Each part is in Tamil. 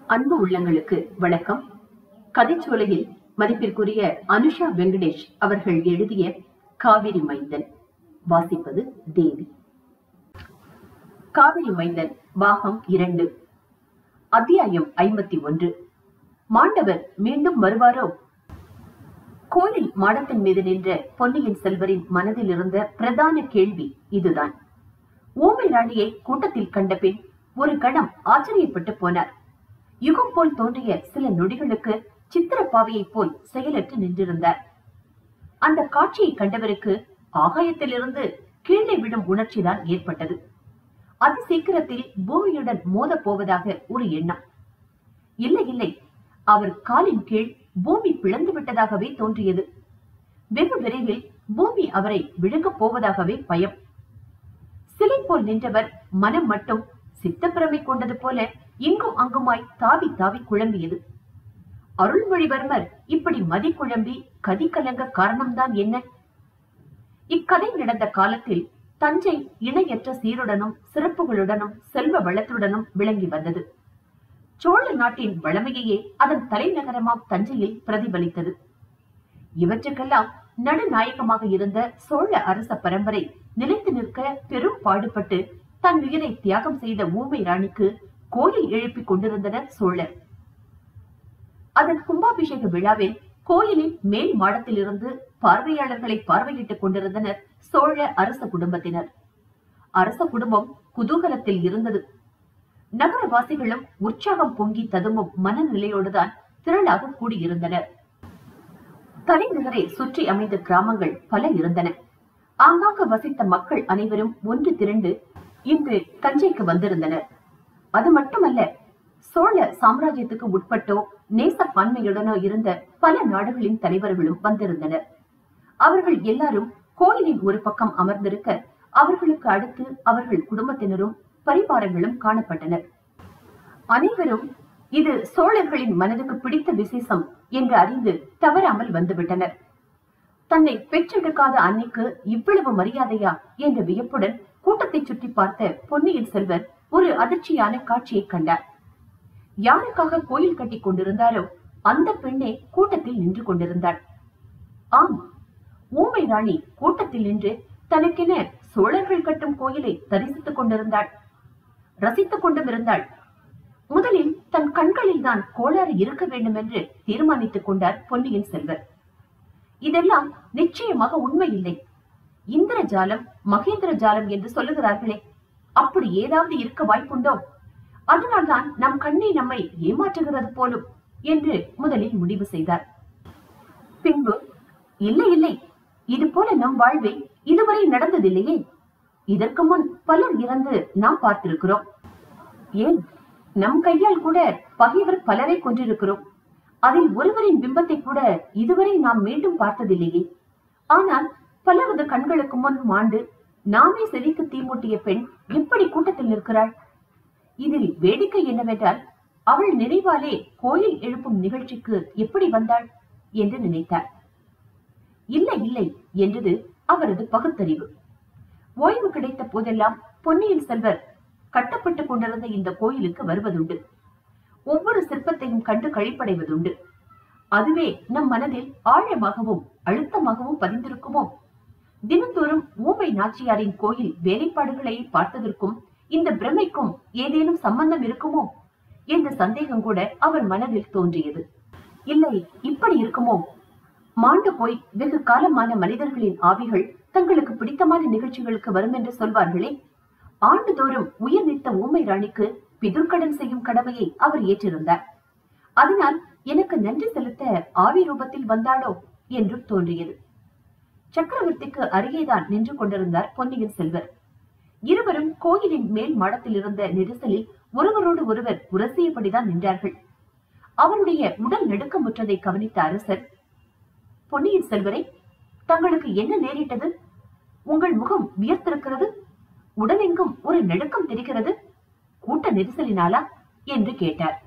அன்பு உள்ளங்களுக்கு வணக்கம் கதைச்சோலையில் மதிப்பிற்குரிய அனுஷா வெங்கடேஷ் அவர்கள் எழுதிய காவிரி மைந்தன் வாசிப்பது தேவி காவிரி மைந்தன் பாகம் இரண்டு அத்தியாயம் ஐம்பத்தி ஒன்று மாண்டவர் மீண்டும் வருவாரோ கோயில் மாடத்தின் மீது நின்ற பொன்னியின் செல்வரின் மனதில் இருந்த பிரதான கேள்வி இதுதான் ஊமை ராணியை கூட்டத்தில் கண்ட பின் ஒரு கணம் ஆச்சரியப்பட்டு போனார் யுகம் போல் தோன்றிய சில நொடிகளுக்கு சித்திரப்பாவையைப் போல் செயலற்று நின்றிருந்தார் அந்த காட்சியை கண்டவருக்கு ஆகாயத்திலிருந்து கீழே விடும் உணர்ச்சிதான் ஏற்பட்டது அதி சீக்கிரத்தில் பூமியுடன் மோதப் போவதாக ஒரு எண்ணம் இல்லை இல்லை அவர் காலின் கீழ் பூமி பிளந்து விட்டதாகவே தோன்றியது வெகு விரைவில் பூமி அவரை விழுங்கப் போவதாகவே பயம் சிலை போல் நின்றவர் மனம் மட்டும் சித்தப்பிரமை கொண்டது போல இங்கும் அங்குமாய் தாவி தாவி குழம்பியது அருள்மொழிவர்மர் இப்படி மதி குழம்பி கதி கலங்க காரணம்தான் என்ன இக்கதை நடந்த காலத்தில் தஞ்சை இணையற்ற சீருடனும் சிறப்புகளுடனும் செல்வ வளத்துடனும் விளங்கி வந்தது சோழ நாட்டின் வளமையையே அதன் தலைநகரமாம் தஞ்சையில் பிரதிபலித்தது இவற்றுக்கெல்லாம் நடுநாயகமாக இருந்த சோழ அரச பரம்பரை நிலைத்து நிற்க பெரும் பாடுபட்டு தன் உயிரை தியாகம் செய்த ஊமை ராணிக்கு கோயில் எழுப்பிக் கொண்டிருந்தனர் சோழர் அதன் கும்பாபிஷேக விழாவில் கோயிலின் மேல் மாடத்திலிருந்து பார்வையாளர்களை பார்வையிட்டுக் கொண்டிருந்தனர் சோழ அரச குடும்பத்தினர் அரச குடும்பம் குதூகலத்தில் இருந்தது நகரவாசிகளும் உற்சாகம் பொங்கி ததும்பும் மனநிலையோடுதான் திரளாக கூடியிருந்தனர் தலைநகரை சுற்றி அமைந்த கிராமங்கள் பல இருந்தன ஆங்காங்கு வசித்த மக்கள் அனைவரும் ஒன்று திரண்டு இன்று தஞ்சைக்கு வந்திருந்தனர் அது மட்டுமல்ல சோழ சாம்ராஜ்யத்துக்கு உட்பட்டோ நேசப்பான்மையுடனோ இருந்த பல நாடுகளின் தலைவர்களும் வந்திருந்தனர் அவர்கள் எல்லாரும் கோயிலின் ஒரு பக்கம் அமர்ந்திருக்க அவர்களுக்கு அடுத்து அவர்கள் குடும்பத்தினரும் பரிவாரங்களும் காணப்பட்டனர் அனைவரும் இது சோழர்களின் மனதுக்கு பிடித்த விசேஷம் என்று அறிந்து தவறாமல் வந்துவிட்டனர் தன்னை பெற்றெடுக்காத அன்னைக்கு இவ்வளவு மரியாதையா என்ற வியப்புடன் கூட்டத்தை சுற்றி பார்த்த பொன்னியின் செல்வர் ஒரு அதிர்ச்சியான காட்சியை கண்டார் யாருக்காக கோயில் கட்டி கொண்டிருந்தாரோ அந்த பெண்ணே கூட்டத்தில் நின்று கொண்டிருந்தாள் ஆம் ஊமை ராணி கூட்டத்தில் நின்று தனக்கென சோழர்கள் கட்டும் கோயிலை தரிசித்துக் கொண்டிருந்தாள் ரசித்துக் கொண்டும் இருந்தாள் முதலில் தன் கண்களில் தான் கோளாறு இருக்க வேண்டும் என்று தீர்மானித்துக் கொண்டார் பொன்னியின் செல்வர் இதெல்லாம் நிச்சயமாக உண்மை இல்லை இந்திரஜாலம் மகேந்திர ஜாலம் என்று சொல்லுகிறார்களே அப்படி ஏதாவது இருக்க வாய்ப்புண்டோ அதனால்தான் நம் கண்ணை நம்மை ஏமாற்றுகிறது போலும் என்று முதலில் முடிவு செய்தார் பின்பு இல்லை இல்லை இது போல நம் வாழ்வில் இதுவரை நடந்ததில்லையே இதற்கு முன் பலர் இறந்து நாம் பார்த்திருக்கிறோம் ஏன் நம் கையால் கூட பகைவர் பலரை கொன்றிருக்கிறோம் அதில் ஒருவரின் பிம்பத்தை கூட இதுவரை நாம் மீண்டும் பார்த்ததில்லையே ஆனால் பலரது கண்களுக்கு முன் மாண்டு நாமே செதிக்கு தீமூட்டிய பெண் எப்படி கூட்டத்தில் நிற்கிறாள் இதில் வேடிக்கை என்னவென்றால் அவள் நினைவாலே கோயில் எழுப்பும் நிகழ்ச்சிக்கு எப்படி வந்தாள் என்று நினைத்தார் இல்லை இல்லை என்றது அவரது பகுத்தறிவு ஓய்வு கிடைத்த போதெல்லாம் பொன்னியின் செல்வர் கட்டப்பட்டுக் கொண்டிருந்த இந்த கோயிலுக்கு வருவதுண்டு ஒவ்வொரு சிற்பத்தையும் கண்டு கழிப்படைவதுண்டு அதுவே நம் மனதில் ஆழமாகவும் அழுத்தமாகவும் பதிந்திருக்குமோ தினந்தோறும் ஊமை நாச்சியாரின் கோயில் வேலைப்பாடுகளை பார்த்ததற்கும் இந்த பிரமைக்கும் ஏதேனும் சம்பந்தம் இருக்குமோ என்ற சந்தேகம் கூட அவர் மனதில் தோன்றியது இல்லை இப்படி இருக்குமோ மாண்டு போய் வெகு காலமான மனிதர்களின் ஆவிகள் தங்களுக்கு பிடித்தமான நிகழ்ச்சிகளுக்கு வரும் என்று சொல்வார்களே ஆண்டுதோறும் உயிர் நீத்த ஊமை ராணிக்கு பிதுர்க்கடன் செய்யும் கடமையை அவர் ஏற்றிருந்தார் அதனால் எனக்கு நன்றி செலுத்த ஆவி ரூபத்தில் வந்தாளோ என்றும் தோன்றியது சக்கரவர்த்திக்கு அருகேதான் நின்று கொண்டிருந்தார் பொன்னியின் செல்வர் இருவரும் கோயிலின் மேல் மாடத்தில் இருந்த நெரிசலில் ஒருவரோடு ஒருவர் உரசியபடிதான் நின்றார்கள் அவருடைய உடல் நடுக்கமுற்றதை கவனித்த அரசர் பொன்னியின் செல்வரை தங்களுக்கு என்ன நேரிட்டது உங்கள் முகம் வியர்த்திருக்கிறது உடலெங்கும் ஒரு நடுக்கம் தெரிகிறது கூட்ட நெரிசலினாலா என்று கேட்டார்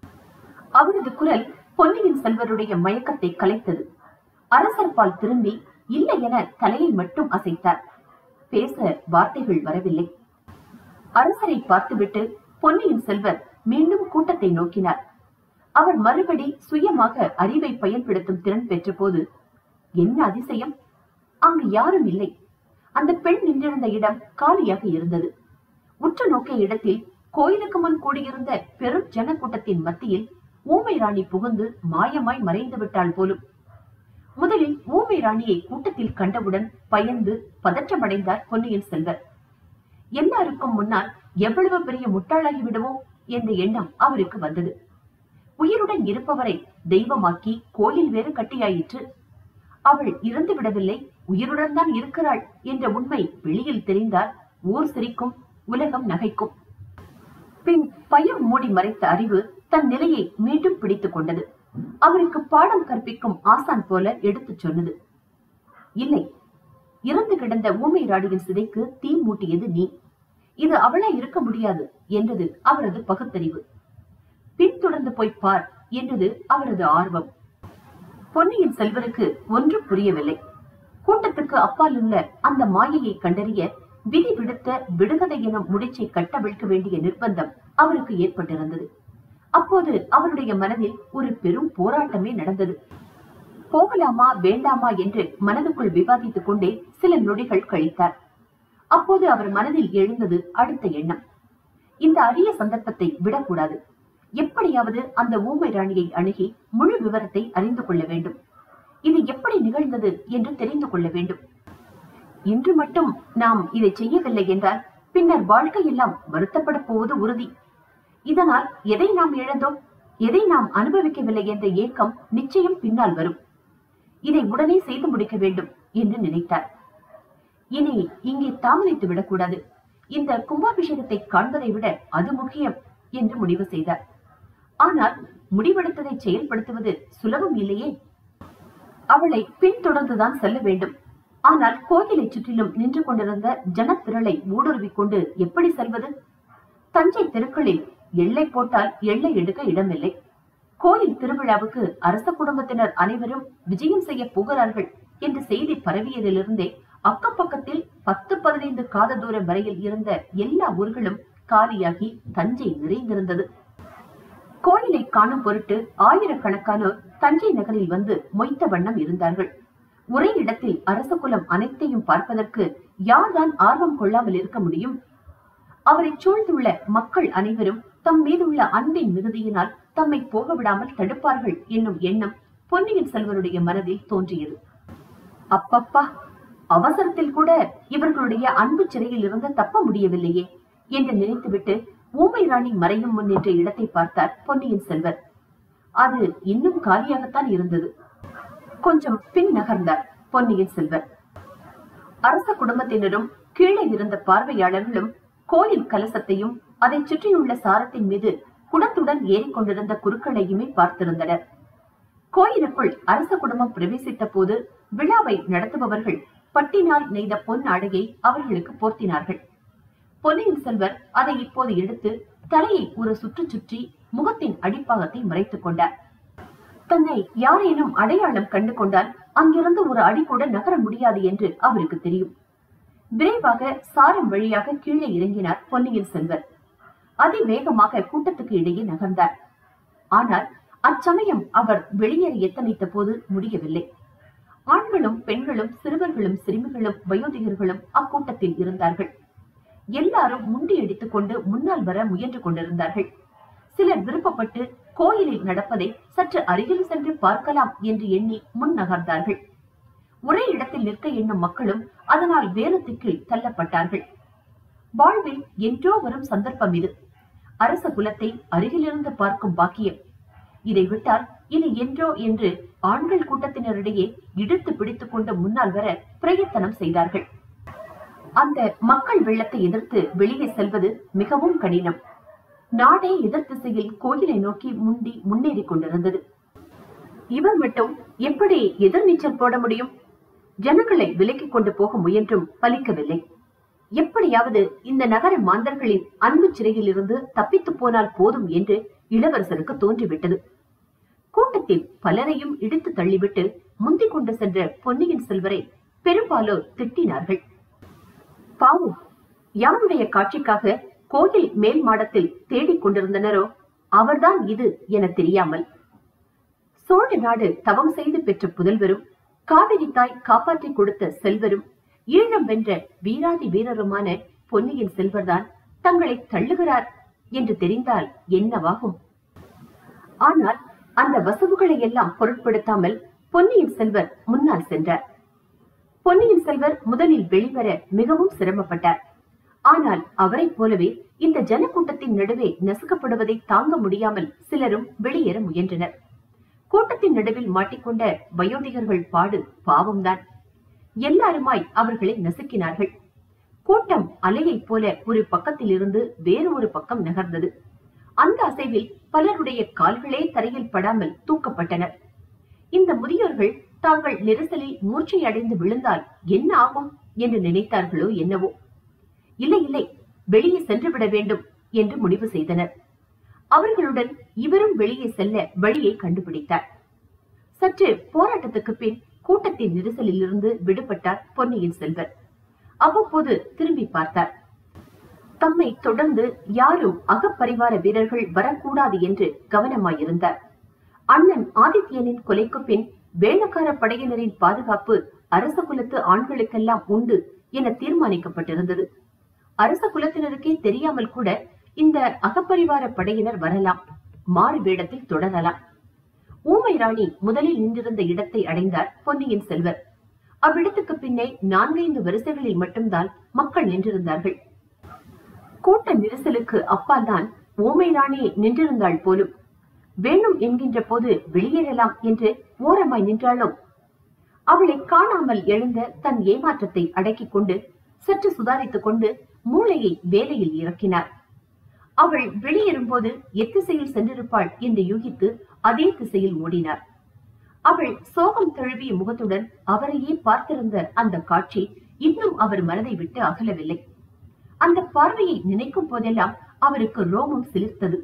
அவரது குரல் பொன்னியின் செல்வருடைய மயக்கத்தை கலைத்தது அரசர் பால் திரும்பி இல்லை என தலையை மட்டும் அசைத்தார் பேச வார்த்தைகள் வரவில்லை அரசரை பார்த்துவிட்டு பொன்னியின் செல்வர் மீண்டும் கூட்டத்தை நோக்கினார் அவர் மறுபடி சுயமாக அறிவை பயன்படுத்தும் திறன் பெற்ற போது என்ன அதிசயம் அங்கு யாரும் இல்லை அந்த பெண் நின்றிருந்த இடம் காலியாக இருந்தது உற்று நோக்கிய இடத்தில் கோயிலுக்கு முன் கூடியிருந்த பெரும் ஜனக்கூட்டத்தின் மத்தியில் ஊமை ராணி புகுந்து மாயமாய் மறைந்து விட்டாள் போலும் முதலில் ஊமை ராணியை கூட்டத்தில் கண்டவுடன் பயந்து பதற்றமடைந்தார் பொன்னியின் செல்வர் எல்லாருக்கும் முன்னால் எவ்வளவு பெரிய முட்டாளாகி விடுவோம் என்ற எண்ணம் அவருக்கு வந்தது உயிருடன் இருப்பவரை தெய்வமாக்கி கோயில் வேறு கட்டியாயிற்று அவள் இறந்து விடவில்லை உயிருடன் தான் இருக்கிறாள் என்ற உண்மை வெளியில் தெரிந்தால் ஊர் சிரிக்கும் உலகம் நகைக்கும் பின் பயம் மூடி மறைத்த அறிவு தன் நிலையை மீண்டும் பிடித்துக் கொண்டது அவருக்கு பாடம் கற்பிக்கும் ஆசான் போல எடுத்துச் சொன்னது இல்லை இறந்து கிடந்த ஊமை ராணியின் சிதைக்கு தீ மூட்டியது நீ இது அவளா இருக்க முடியாது என்றது அவரது பகுத்தறிவு பின்தொடர்ந்து போய் பார் என்றது அவரது ஆர்வம் பொன்னியின் செல்வருக்கு ஒன்றும் புரியவில்லை கூட்டத்துக்கு அப்பால் உள்ள அந்த மாயையை கண்டறிய விதி விடுத்த விடுகதை எனும் முடிச்சை கட்டவிழ்க்க வேண்டிய நிர்பந்தம் அவருக்கு ஏற்பட்டிருந்தது அப்போது அவருடைய மனதில் ஒரு பெரும் போராட்டமே நடந்தது போகலாமா வேண்டாமா என்று மனதுக்குள் விவாதித்துக் கொண்டே சில நொடிகள் கழித்தார் அப்போது அவர் மனதில் எழுந்தது அடுத்த எண்ணம் இந்த அரிய சந்தர்ப்பத்தை விடக்கூடாது எப்படியாவது அந்த ஊமை ராணியை அணுகி முழு விவரத்தை அறிந்து கொள்ள வேண்டும் இது எப்படி நிகழ்ந்தது என்று தெரிந்து கொள்ள வேண்டும் இன்று மட்டும் நாம் இதை செய்யவில்லை என்றால் பின்னர் வாழ்க்கையெல்லாம் வருத்தப்பட போவது உறுதி இதனால் எதை நாம் இழந்தோம் எதை நாம் அனுபவிக்கவில்லை என்ற ஏக்கம் நிச்சயம் பின்னால் வரும் இதை உடனே செய்து முடிக்க வேண்டும் என்று நினைத்தார் இனி இங்கே தாமதித்து விடக்கூடாது இந்த கும்பாபிஷேகத்தை காண்பதை விட அது முக்கியம் என்று முடிவு செய்தார் ஆனால் முடிவெடுத்ததை செயல்படுத்துவது சுலபம் இல்லையே அவளை பின்தொடர்ந்துதான் செல்ல வேண்டும் ஆனால் கோயிலை சுற்றிலும் நின்று கொண்டிருந்த ஜனத்திரளை ஊடுருவிக் கொண்டு எப்படி செல்வது தஞ்சை தெருக்களில் எல்லை போட்டால் எல்லை எடுக்க இடமில்லை கோயில் திருவிழாவுக்கு அரச குடும்பத்தினர் அனைவரும் விஜயம் செய்ய போகிறார்கள் என்ற செய்தி பரவியதிலிருந்தே அக்கம் பக்கத்தில் பத்து பதினைந்து காத தூரம் வரையில் இருந்த எல்லா ஊர்களும் காலியாகி தஞ்சை நிறைந்திருந்தது கோயிலை காணும் பொருட்டு ஆயிரக்கணக்கானோர் தஞ்சை நகரில் வந்து மொய்த்த வண்ணம் இருந்தார்கள் ஒரே இடத்தில் அரச குலம் அனைத்தையும் பார்ப்பதற்கு யார்தான் ஆர்வம் கொள்ளாமல் இருக்க முடியும் அவரை சூழ்ந்துள்ள மக்கள் அனைவரும் தம் மீதுள்ள அன்பின் மிகுதியினால் தம்மை போக விடாமல் தடுப்பார்கள் என்னும் எண்ணம் பொன்னியின் செல்வருடைய மனதில் தோன்றியது அப்பப்பா அவசரத்தில் கூட இவர்களுடைய அன்பு சிறையில் இருந்து தப்ப முடியவில்லையே என்று நினைத்துவிட்டு ஊமை ராணி மறையும் முன் நின்ற இடத்தை பார்த்தார் பொன்னியின் செல்வர் அது இன்னும் காலியாகத்தான் இருந்தது கொஞ்சம் பின் நகர்ந்தார் பொன்னியின் செல்வர் அரச குடும்பத்தினரும் கீழே இருந்த பார்வையாளர்களும் கோயில் கலசத்தையும் அதை சுற்றியுள்ள சாரத்தின் மீது குடத்துடன் ஏறிக்கொண்டிருந்த குருக்களையுமே பார்த்திருந்தனர் கோயிலுக்குள் அரச குடும்பம் பிரவேசித்த போது விழாவை நடத்துபவர்கள் பட்டினால் நெய்த பொன் ஆடையை அவர்களுக்கு போர்த்தினார்கள் பொன்னியின் செல்வர் அதை இப்போது எடுத்து தலையை ஒரு சுற்று சுற்றி முகத்தின் அடிப்பாகத்தை மறைத்துக் கொண்டார் தன்னை யாரேனும் அடையாளம் கண்டு கொண்டால் அங்கிருந்து ஒரு அடி கூட நகர முடியாது என்று அவருக்கு தெரியும் விரைவாக சாரம் வழியாக கீழே இறங்கினார் பொன்னியின் செல்வர் அதிவேகமாக கூட்டத்துக்கு இடையே நகர்ந்தார் ஆனால் அச்சமயம் அவர் வெளியேற எத்தனித்த போது முடியவில்லை ஆண்களும் பெண்களும் சிறுவர்களும் சிறுமிகளும் வயோதிகர்களும் அக்கூட்டத்தில் இருந்தார்கள் எல்லாரும் முண்டி அடித்துக் கொண்டு முன்னால் வர முயன்று கொண்டிருந்தார்கள் சிலர் விருப்பப்பட்டு கோயிலில் நடப்பதை சற்று அருகில் சென்று பார்க்கலாம் என்று எண்ணி முன் நகர்ந்தார்கள் ஒரே இடத்தில் நிற்க எண்ணும் மக்களும் அதனால் வேறு திக்கில் தள்ளப்பட்டார்கள் வாழ்வில் என்றோ வரும் சந்தர்ப்பம் இது அரச குலத்தை அருகிலிருந்து பார்க்கும் பாக்கியம் இதை விட்டால் இனி என்றோ என்று ஆண்கள் கூட்டத்தினரிடையே இழுத்து பிடித்துக் கொண்டு முன்னால் வர பிரயத்தனம் செய்தார்கள் அந்த மக்கள் வெள்ளத்தை எதிர்த்து வெளியே செல்வது மிகவும் கடினம் நாடே எதிர் திசையில் கோயிலை நோக்கி முண்டி முன்னேறி கொண்டிருந்தது இவர் மட்டும் எப்படி எதிர்நீச்சல் போட முடியும் ஜனங்களை விலக்கிக் கொண்டு போக முயன்றும் பலிக்கவில்லை எப்படியாவது இந்த நகர மாந்தர்களின் அன்பு சிறையில் இருந்து தப்பித்து போனால் போதும் என்று இளவரசருக்கு தோன்றிவிட்டது கூட்டத்தில் பலரையும் இடித்து தள்ளிவிட்டு முந்திக் கொண்டு சென்ற பொன்னியின் செல்வரை பெரும்பாலோர் திட்டினார்கள் பாவம் யாருடைய காட்சிக்காக கோயில் மேல் மாடத்தில் தேடிக் கொண்டிருந்தனரோ அவர்தான் இது என தெரியாமல் சோழ நாடு தவம் செய்து பெற்ற புதல்வரும் காவிரி தாய் காப்பாற்றி கொடுத்த செல்வரும் ஈழம் வென்ற வீராதி வீரருமான பொன்னியின் செல்வர்தான் தங்களை தள்ளுகிறார் என்று தெரிந்தால் என்னவாகும் ஆனால் அந்த வசவுகளை எல்லாம் பொருட்படுத்தாமல் பொன்னியின் செல்வர் முன்னால் சென்றார் பொன்னியின் செல்வர் முதலில் வெளிவர மிகவும் சிரமப்பட்டார் ஆனால் அவரைப் போலவே இந்த ஜனக்கூட்டத்தின் நடுவே நசுக்கப்படுவதை தாங்க முடியாமல் சிலரும் வெளியேற முயன்றனர் கூட்டத்தின் நடுவில் மாட்டிக்கொண்ட வயோதிகர்கள் பாடு பாவம்தான் எல்லாருமாய் அவர்களை நசுக்கினார்கள் கூட்டம் அலையைப் போல ஒரு பக்கத்தில் இருந்து வேறு ஒரு பக்கம் நகர்ந்தது அந்த அசைவில் பலருடைய கால்களே தரையில் படாமல் தூக்கப்பட்டனர் இந்த முதியோர்கள் தாங்கள் நெரிசலில் மூர்ச்சை அடைந்து விழுந்தால் என்ன ஆகும் என்று நினைத்தார்களோ என்னவோ இல்லை இல்லை வெளியே சென்று விட வேண்டும் என்று முடிவு செய்தனர் அவர்களுடன் இவரும் வெளியே செல்ல வழியை கண்டுபிடித்தார் சற்று போராட்டத்துக்கு பின் கூட்டத்தின் நெரிசலில் இருந்து விடுபட்டார் பொன்னியின் செல்வர் அவ்வப்போது திரும்பி பார்த்தார் தம்மை தொடர்ந்து யாரும் அகப்பரிவார வீரர்கள் வரக்கூடாது என்று கவனமாயிருந்தார் அண்ணன் ஆதித்யனின் கொலைக்கு பின் வேளக்கார படையினரின் பாதுகாப்பு அரச குலத்து ஆண்களுக்கெல்லாம் உண்டு என தீர்மானிக்கப்பட்டிருந்தது அரச குலத்தினருக்கே தெரியாமல் கூட இந்த அகப்பரிவார படையினர் வரலாம் மாறு வேடத்தில் தொடரலாம் ஊமை ராணி முதலில் நின்றிருந்த இடத்தை அடைந்தார் பொன்னியின் செல்வர் அவ்விடத்துக்கு பின்னே நான்கைந்து வரிசைகளில் மட்டும்தான் மக்கள் நின்றிருந்தார்கள் கூட்ட நெரிசலுக்கு அப்பால் தான் ஊமை ராணி நின்றிருந்தாள் போலும் வேணும் என்கின்ற போது வெளியேறலாம் என்று ஓரமாய் நின்றாளோ அவளை காணாமல் எழுந்த தன் ஏமாற்றத்தை அடக்கிக் கொண்டு சற்று சுதாரித்துக் கொண்டு மூளையை வேலையில் இறக்கினார் அவள் வெளியேறும்போது எத்திசையில் சென்றிருப்பாள் என்று யூகித்து அதே திசையில் ஓடினார் அவள் சோகம் தழுவிய முகத்துடன் அவரையே பார்த்திருந்த அந்த காட்சி இன்னும் அவர் மனதை விட்டு அகலவில்லை அந்த பார்வையை நினைக்கும் போதெல்லாம் அவருக்கு ரோமம் சிலிர்த்தது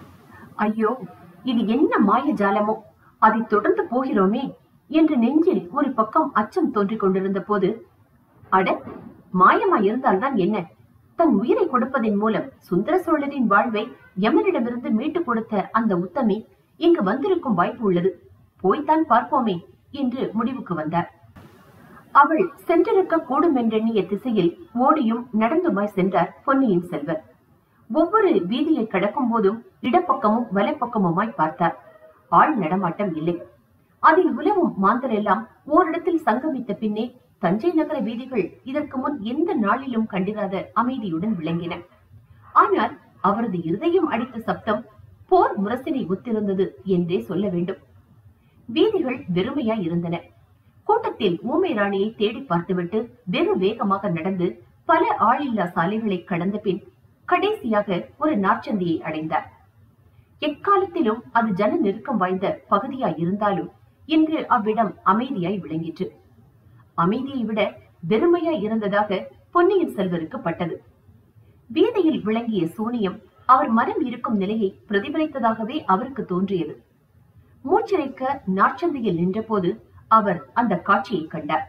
ஐயோ இது என்ன மாய ஜாலமோ அதை தொடர்ந்து போகிறோமே என்று நெஞ்சில் ஒரு பக்கம் அச்சம் தோன்றிக் கொண்டிருந்த போது அட மாயமா இருந்தால்தான் என்ன தன் உயிரை கொடுப்பதன் மூலம் சுந்தர சோழரின் வாழ்வை யமனிடமிருந்து மீட்டுக் கொடுத்த அந்த உத்தமி இங்கு வந்திருக்கும் வாய்ப்பு உள்ளது போய்த்தான் பார்ப்போமே என்று முடிவுக்கு வந்தார் அவள் சென்றிருக்க கூடும் என்றெண்ணிய திசையில் ஓடியும் நடந்துமாய் சென்றார் பொன்னியின் செல்வர் ஒவ்வொரு வீதியை கடக்கும் போதும் இடப்பக்கமும் வலப்பக்கமுமாய் பார்த்தார் ஆள் நடமாட்டம் இல்லை அதில் உலவும் மாந்தர் எல்லாம் ஓரிடத்தில் சங்கமித்த பின்னே தஞ்சை நகர வீதிகள் இதற்கு முன் எந்த நாளிலும் கண்டிராத அமைதியுடன் விளங்கின ஆனால் அவரது இருதயம் அடித்த சப்தம் போர் முரசினை ஒத்திருந்தது என்றே சொல்ல வேண்டும் வீதிகள் வெறுமையாய் இருந்தன கூட்டத்தில் ஊமை ராணியை தேடி பார்த்துவிட்டு வெகு வேகமாக நடந்து பல ஆளில்லா சாலைகளை கடந்த பின் கடைசியாக ஒரு நாற்சந்தியை அடைந்தார் எக்காலத்திலும் அது ஜன நெருக்கம் வாய்ந்த பகுதியாய் இருந்தாலும் இன்று அவ்விடம் அமைதியாய் விளங்கிற்று அமைதியை விட வெறுமையாய் இருந்ததாக பொன்னியின் செல்வருக்கு பட்டது வீதியில் விளங்கிய சூனியம் அவர் மனம் இருக்கும் நிலையை பிரதிபலித்ததாகவே அவருக்கு தோன்றியது மூச்சிறைக்க நாற்சந்தியில் நின்றபோது அவர் அந்த காட்சியை கண்டார்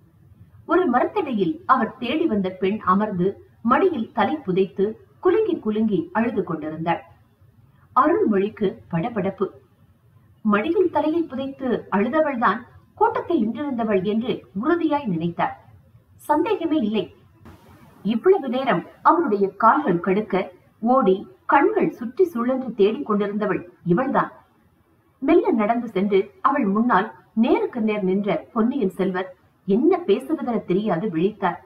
ஒரு மரத்தடியில் அவர் தேடி வந்த பெண் அமர்ந்து மடியில் தலை புதைத்து குலுங்கி குலுங்கி அழுது கொண்டிருந்தாள் அருள்மொழிக்கு படபடப்பு மடியில் தலையை புதைத்து அழுதவள்தான் கூட்டத்தில் நின்றிருந்தவள் என்று உறுதியாய் நினைத்தார் சந்தேகமே இல்லை இவ்வளவு நேரம் அவருடைய கால்கள் கடுக்க ஓடி கண்கள் சுற்றி சுழன்று தேடிக் கொண்டிருந்தவள் இவள்தான் மெல்ல நடந்து சென்று அவள் முன்னால் நேருக்கு நேர் நின்ற பொன்னியின் செல்வர் என்ன பேசுவதென தெரியாது விழித்தார்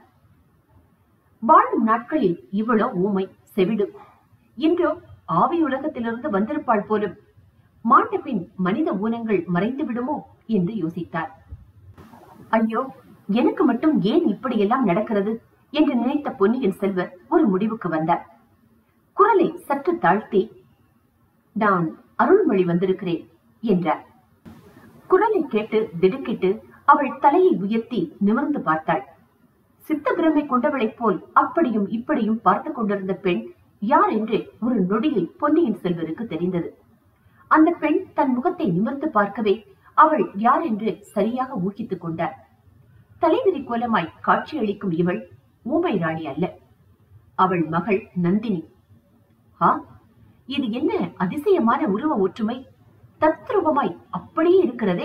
வாழும் நாட்களில் இவளோ ஊமை செவிடு இன்றோ ஆவி உலகத்திலிருந்து வந்திருப்பாள் போலும் மாண்ட பின் மனித ஊனங்கள் மறைந்து விடுமோ என்று யோசித்தார் ஐயோ எனக்கு மட்டும் ஏன் இப்படியெல்லாம் நடக்கிறது என்று நினைத்த பொன்னியின் செல்வர் ஒரு முடிவுக்கு வந்தார் குரலை சற்று தாழ்த்தி நான் அருள்மொழி வந்திருக்கிறேன் என்றார் குரலை கேட்டு திடுக்கிட்டு அவள் தலையை உயர்த்தி நிமிர்ந்து பார்த்தாள் சித்த பிரமை கொண்டவளைப் போல் அப்படியும் இப்படியும் பார்த்து கொண்டிருந்த பெண் யார் என்று ஒரு நொடியில் பொன்னியின் செல்வருக்கு தெரிந்தது அந்த பெண் தன் முகத்தை நிமிர்ந்து பார்க்கவே அவள் யார் என்று சரியாக ஊகித்துக் கொண்டார் தலைவிரி கோலமாய் காட்சியளிக்கும் இவள் ஊமை ராணி அல்ல அவள் மகள் நந்தினி ஆ இது என்ன அதிசயமான உருவ ஒற்றுமை தத்ரூபமாய் அப்படியே இருக்கிறதே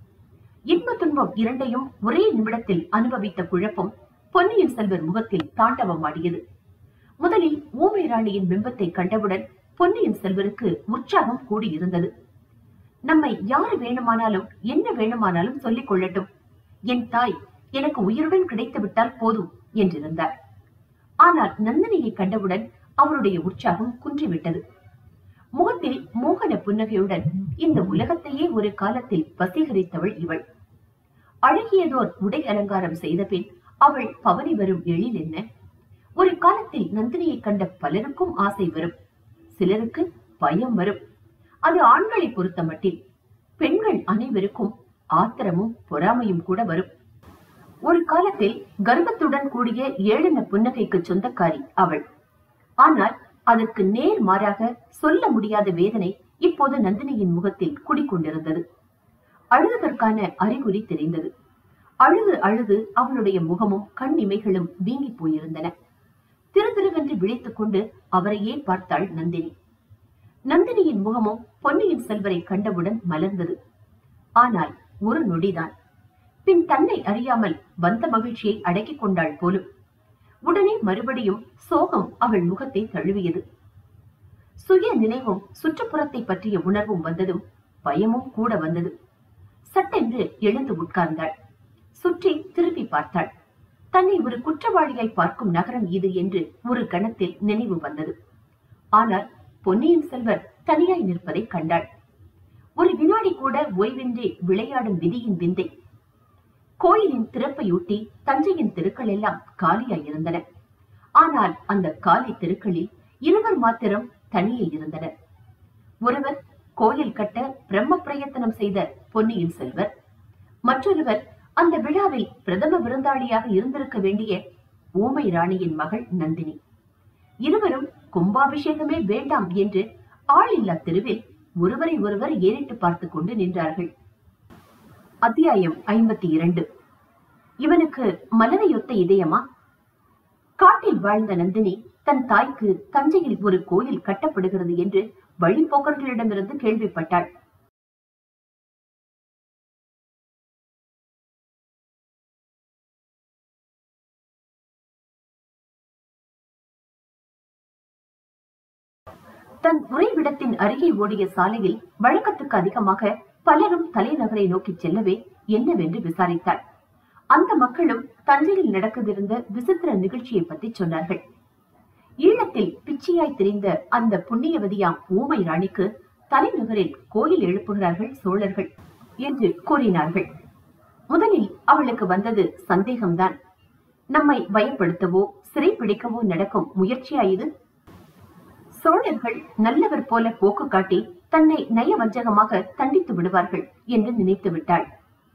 இன்ப துன்பம் இரண்டையும் ஒரே நிமிடத்தில் அனுபவித்த குழப்பம் பொன்னியின் செல்வர் முகத்தில் தாண்டவம் ஆடியது முதலில் ஊமை ராணியின் பிம்பத்தை கண்டவுடன் பொன்னியின் செல்வருக்கு உற்சாகம் கூடியிருந்தது நம்மை யாரு வேணுமானாலும் என்ன வேணுமானாலும் சொல்லிக் கொள்ளட்டும் என் தாய் எனக்கு உயிருடன் கிடைத்து விட்டால் போதும் என்றிருந்தார் ஆனால் நந்தினியை கண்டவுடன் அவருடைய உற்சாகம் குன்றிவிட்டது முகத்தில் மோகன புன்னகையுடன் இந்த உலகத்தையே ஒரு காலத்தில் வசீகரித்தவள் இவள் அழகியதோர் உடை அலங்காரம் செய்த பின் அவள் பவனி வரும் எழில் என்ன ஒரு காலத்தில் நந்தினியை கண்ட பலருக்கும் ஆசை வரும் சிலருக்கு பயம் வரும் அது ஆண்களை பொறுத்த மட்டில் பெண்கள் அனைவருக்கும் ஆத்திரமும் பொறாமையும் கூட வரும் ஒரு காலத்தில் கர்ப்பத்துடன் கூடிய ஏழன புன்னகைக்கு சொந்தக்காரி அவள் ஆனால் அதற்கு நேர் மாறாக சொல்ல முடியாத வேதனை இப்போது நந்தினியின் முகத்தில் குடிக்கொண்டிருந்தது அழுததற்கான அறிகுறி தெரிந்தது அழுது அழுது அவளுடைய முகமும் கண் இமைகளும் வீங்கி போயிருந்தன திரு திருவென்று விழித்துக் கொண்டு அவரையே பார்த்தாள் நந்தினி நந்தினியின் முகமும் பொன்னியின் செல்வரை கண்டவுடன் மலர்ந்தது ஆனால் ஒரு நொடிதான் பின் தன்னை அறியாமல் வந்த மகிழ்ச்சியை அடக்கிக் கொண்டாள் போலும் உடனே மறுபடியும் சோகம் அவள் முகத்தை தழுவியது சுய நினைவும் சுற்றுப்புறத்தை பற்றிய உணர்வும் வந்ததும் பயமும் கூட வந்தது சட்டென்று எழுந்து உட்கார்ந்தாள் சுற்றி திரும்பி பார்த்தாள் தன்னை ஒரு குற்றவாளியாய் பார்க்கும் நகரம் இது என்று ஒரு கணத்தில் நினைவு வந்தது ஆனால் பொன்னியின் செல்வர் தனியாய் நிற்பதை கண்டாள் ஒரு வினாடி கூட ஓய்வின்றி விளையாடும் விதியின் விந்தை கோயிலின் திறப்பையொட்டி தஞ்சையின் தெருக்கள் எல்லாம் காலியாயிருந்தன ஆனால் அந்த காலி தெருக்களில் இருவர் மாத்திரம் தனியே இருந்தனர் ஒருவர் கோயில் கட்ட பிரம்ம பிரயத்தனம் செய்த பொன்னியின் செல்வர் மற்றொருவர் அந்த விழாவில் பிரதம விருந்தாளியாக இருந்திருக்க வேண்டிய ஊமை ராணியின் மகள் நந்தினி இருவரும் கும்பாபிஷேகமே வேண்டாம் என்று ஆளில்லா தெருவில் ஒருவரை ஒருவர் ஏறிட்டு பார்த்துக் கொண்டு நின்றார்கள் அத்தியாயம் ஐம்பத்தி இரண்டு இவனுக்கு மலரையொத்த இதயமா காட்டில் வாழ்ந்த நந்தினி தன் தாய்க்கு தஞ்சையில் ஒரு கோயில் கட்டப்படுகிறது என்று வழிபோக்கர்களிடமிருந்து கேள்விப்பட்டாள் தன் உறைவிடத்தின் அருகே ஓடிய சாலையில் வழக்கத்துக்கு அதிகமாக பலரும் தலைநகரை நோக்கி செல்லவே என்னவென்று விசாரித்தாள் அந்த மக்களும் தஞ்சையில் நடக்கவிருந்த விசித்திர நிகழ்ச்சியை பற்றி சொன்னார்கள் ஈழத்தில் பிச்சையாய் தெரிந்த அந்த புண்ணியவதியாம் ஊமை ராணிக்கு தலைநகரில் கோயில் எழுப்புகிறார்கள் சோழர்கள் என்று கூறினார்கள் முதலில் அவளுக்கு வந்தது சந்தேகம்தான் நம்மை பயப்படுத்தவோ சிறைப்பிடிக்கவோ நடக்கும் முயற்சியா இது சோழர்கள் நல்லவர் போல போக்கு காட்டி தன்னை நயவஞ்சகமாக தண்டித்து விடுவார்கள் என்று நினைத்து விட்டாள்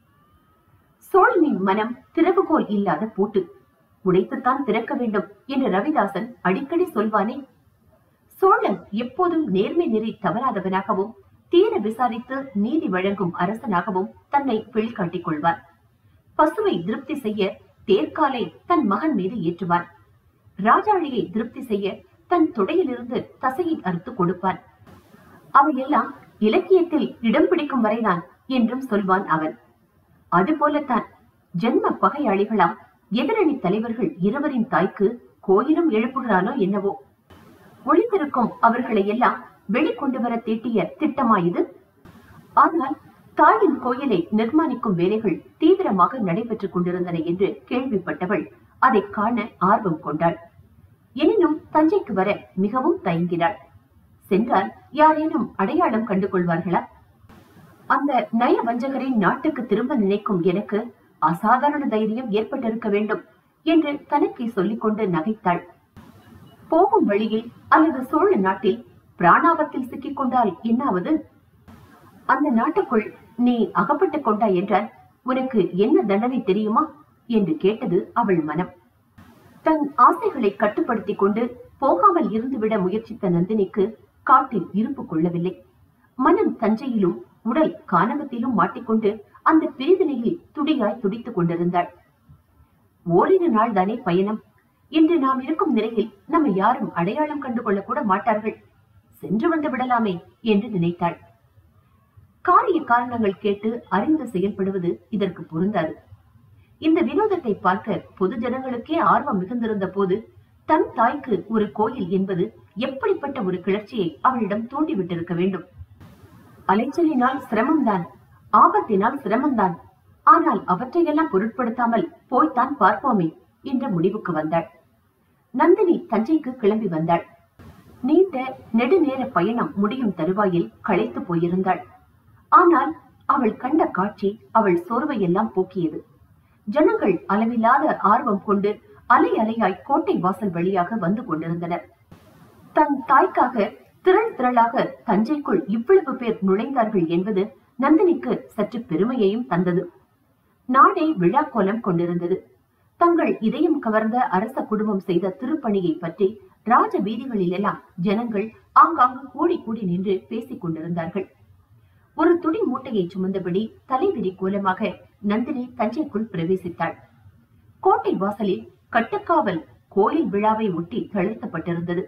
சோழனின் மனம் திறவுகோல் இல்லாத பூட்டு உடைத்துத்தான் திறக்க வேண்டும் என்று ரவிதாசன் அடிக்கடி சொல்வானே சோழன் எப்போதும் நேர்மை நெறி தவறாதவனாகவும் தீர விசாரித்து நீதி வழங்கும் அரசனாகவும் தன்னை வெளிக்காட்டிக் கொள்வார் பசுவை திருப்தி செய்ய தேர்காலை தன் மகன் மீது ஏற்றுவான் ராஜாளியை திருப்தி செய்ய தன் தொடையிலிருந்து தசையை அறுத்து கொடுப்பான் அவையெல்லாம் இலக்கியத்தில் இடம் பிடிக்கும் வரைதான் என்றும் சொல்வான் அவன் அதுபோலத்தான் ஜென்ம பகையாளிகளாம் எதிரணி தலைவர்கள் இருவரின் தாய்க்கு கோயிலும் எழுப்புகிறானோ என்னவோ ஒளிந்திருக்கும் அவர்களை எல்லாம் வெளிக்கொண்டு வர தீட்டிய திட்டமா இது ஆனால் தாயின் கோயிலை நிர்மாணிக்கும் வேலைகள் தீவிரமாக நடைபெற்றுக் கொண்டிருந்தன என்று கேள்விப்பட்டவள் அதை காண ஆர்வம் கொண்டாள் எனினும் தஞ்சைக்கு வர மிகவும் தயங்கினாள் சென்றால் யாரேனும் அடையாளம் கண்டு கொள்வார்களா அந்த நய வஞ்சகரின் நாட்டுக்கு திரும்ப நினைக்கும் எனக்கு அசாதாரண தைரியம் ஏற்பட்டிருக்க வேண்டும் என்று தனக்கே சொல்லிக் கொண்டு நகைத்தாள் போகும் வழியில் அல்லது சோழ நாட்டில் பிராணாபத்தில் சிக்கிக் கொண்டால் என்னாவது அந்த நாட்டுக்குள் நீ அகப்பட்டுக் கொண்டாய் என்றால் உனக்கு என்ன தண்டனை தெரியுமா என்று கேட்டது அவள் மனம் தன் ஆசைகளை கட்டுப்படுத்திக் கொண்டு போகாமல் இருந்துவிட முயற்சித்த நந்தினிக்கு காட்டில் இருப்பு கொள்ளவில்லை மனம் தஞ்சையிலும் உடல் கானகத்திலும் மாட்டிக்கொண்டு அந்த பிரிவினையில் துடியாய் துடித்துக் கொண்டிருந்தாள் ஓரிரு நாள் தானே பயணம் இன்று நாம் இருக்கும் நிலையில் நம்மை யாரும் அடையாளம் கண்டு கொள்ளக்கூட மாட்டார்கள் சென்று வந்து விடலாமே என்று நினைத்தாள் காரிய காரணங்கள் கேட்டு அறிந்து செயல்படுவது இதற்கு பொருந்தாது இந்த வினோதத்தை பார்க்க பொது ஜனங்களுக்கே ஆர்வம் மிகுந்திருந்த போது தன் தாய்க்கு ஒரு கோயில் என்பது எப்படிப்பட்ட ஒரு கிளர்ச்சியை அவளிடம் தூண்டிவிட்டிருக்க வேண்டும் அலைச்சலினால் சிரமம்தான் ஆபத்தினால் சிரமம்தான் ஆனால் அவற்றையெல்லாம் பொருட்படுத்தாமல் போய்த்தான் பார்ப்போமே என்ற முடிவுக்கு வந்தாள் நந்தினி தஞ்சைக்கு கிளம்பி வந்தாள் நீண்ட நெடுநேர பயணம் முடியும் தருவாயில் களைத்து போயிருந்தாள் ஆனால் அவள் கண்ட காட்சி அவள் சோர்வையெல்லாம் போக்கியது ஜனங்கள் அளவில்லாத ஆர்வம் கொண்டு அலை அலையாய் கோட்டை வாசல் வழியாக வந்து கொண்டிருந்தனர் தன் தாய்க்காக திரள் திரளாக தஞ்சைக்குள் இவ்வளவு பேர் நுழைந்தார்கள் என்பது நந்தினிக்கு சற்று பெருமையையும் தந்தது நாடே விழா கோலம் கொண்டிருந்தது தங்கள் இதயம் கவர்ந்த அரச குடும்பம் செய்த திருப்பணியை பற்றி ராஜ வீதிகளிலெல்லாம் ஜனங்கள் ஆங்காங்கு கூடி கூடி நின்று பேசிக் கொண்டிருந்தார்கள் ஒரு துணி மூட்டையை சுமந்தபடி தலைவிரி கோலமாக நந்தினி தஞ்சைக்குள் பிரவேசித்தாள் கோட்டை வாசலில் கட்டுக்காவல் கோயில் விழாவை ஒட்டி தளர்த்தப்பட்டிருந்தது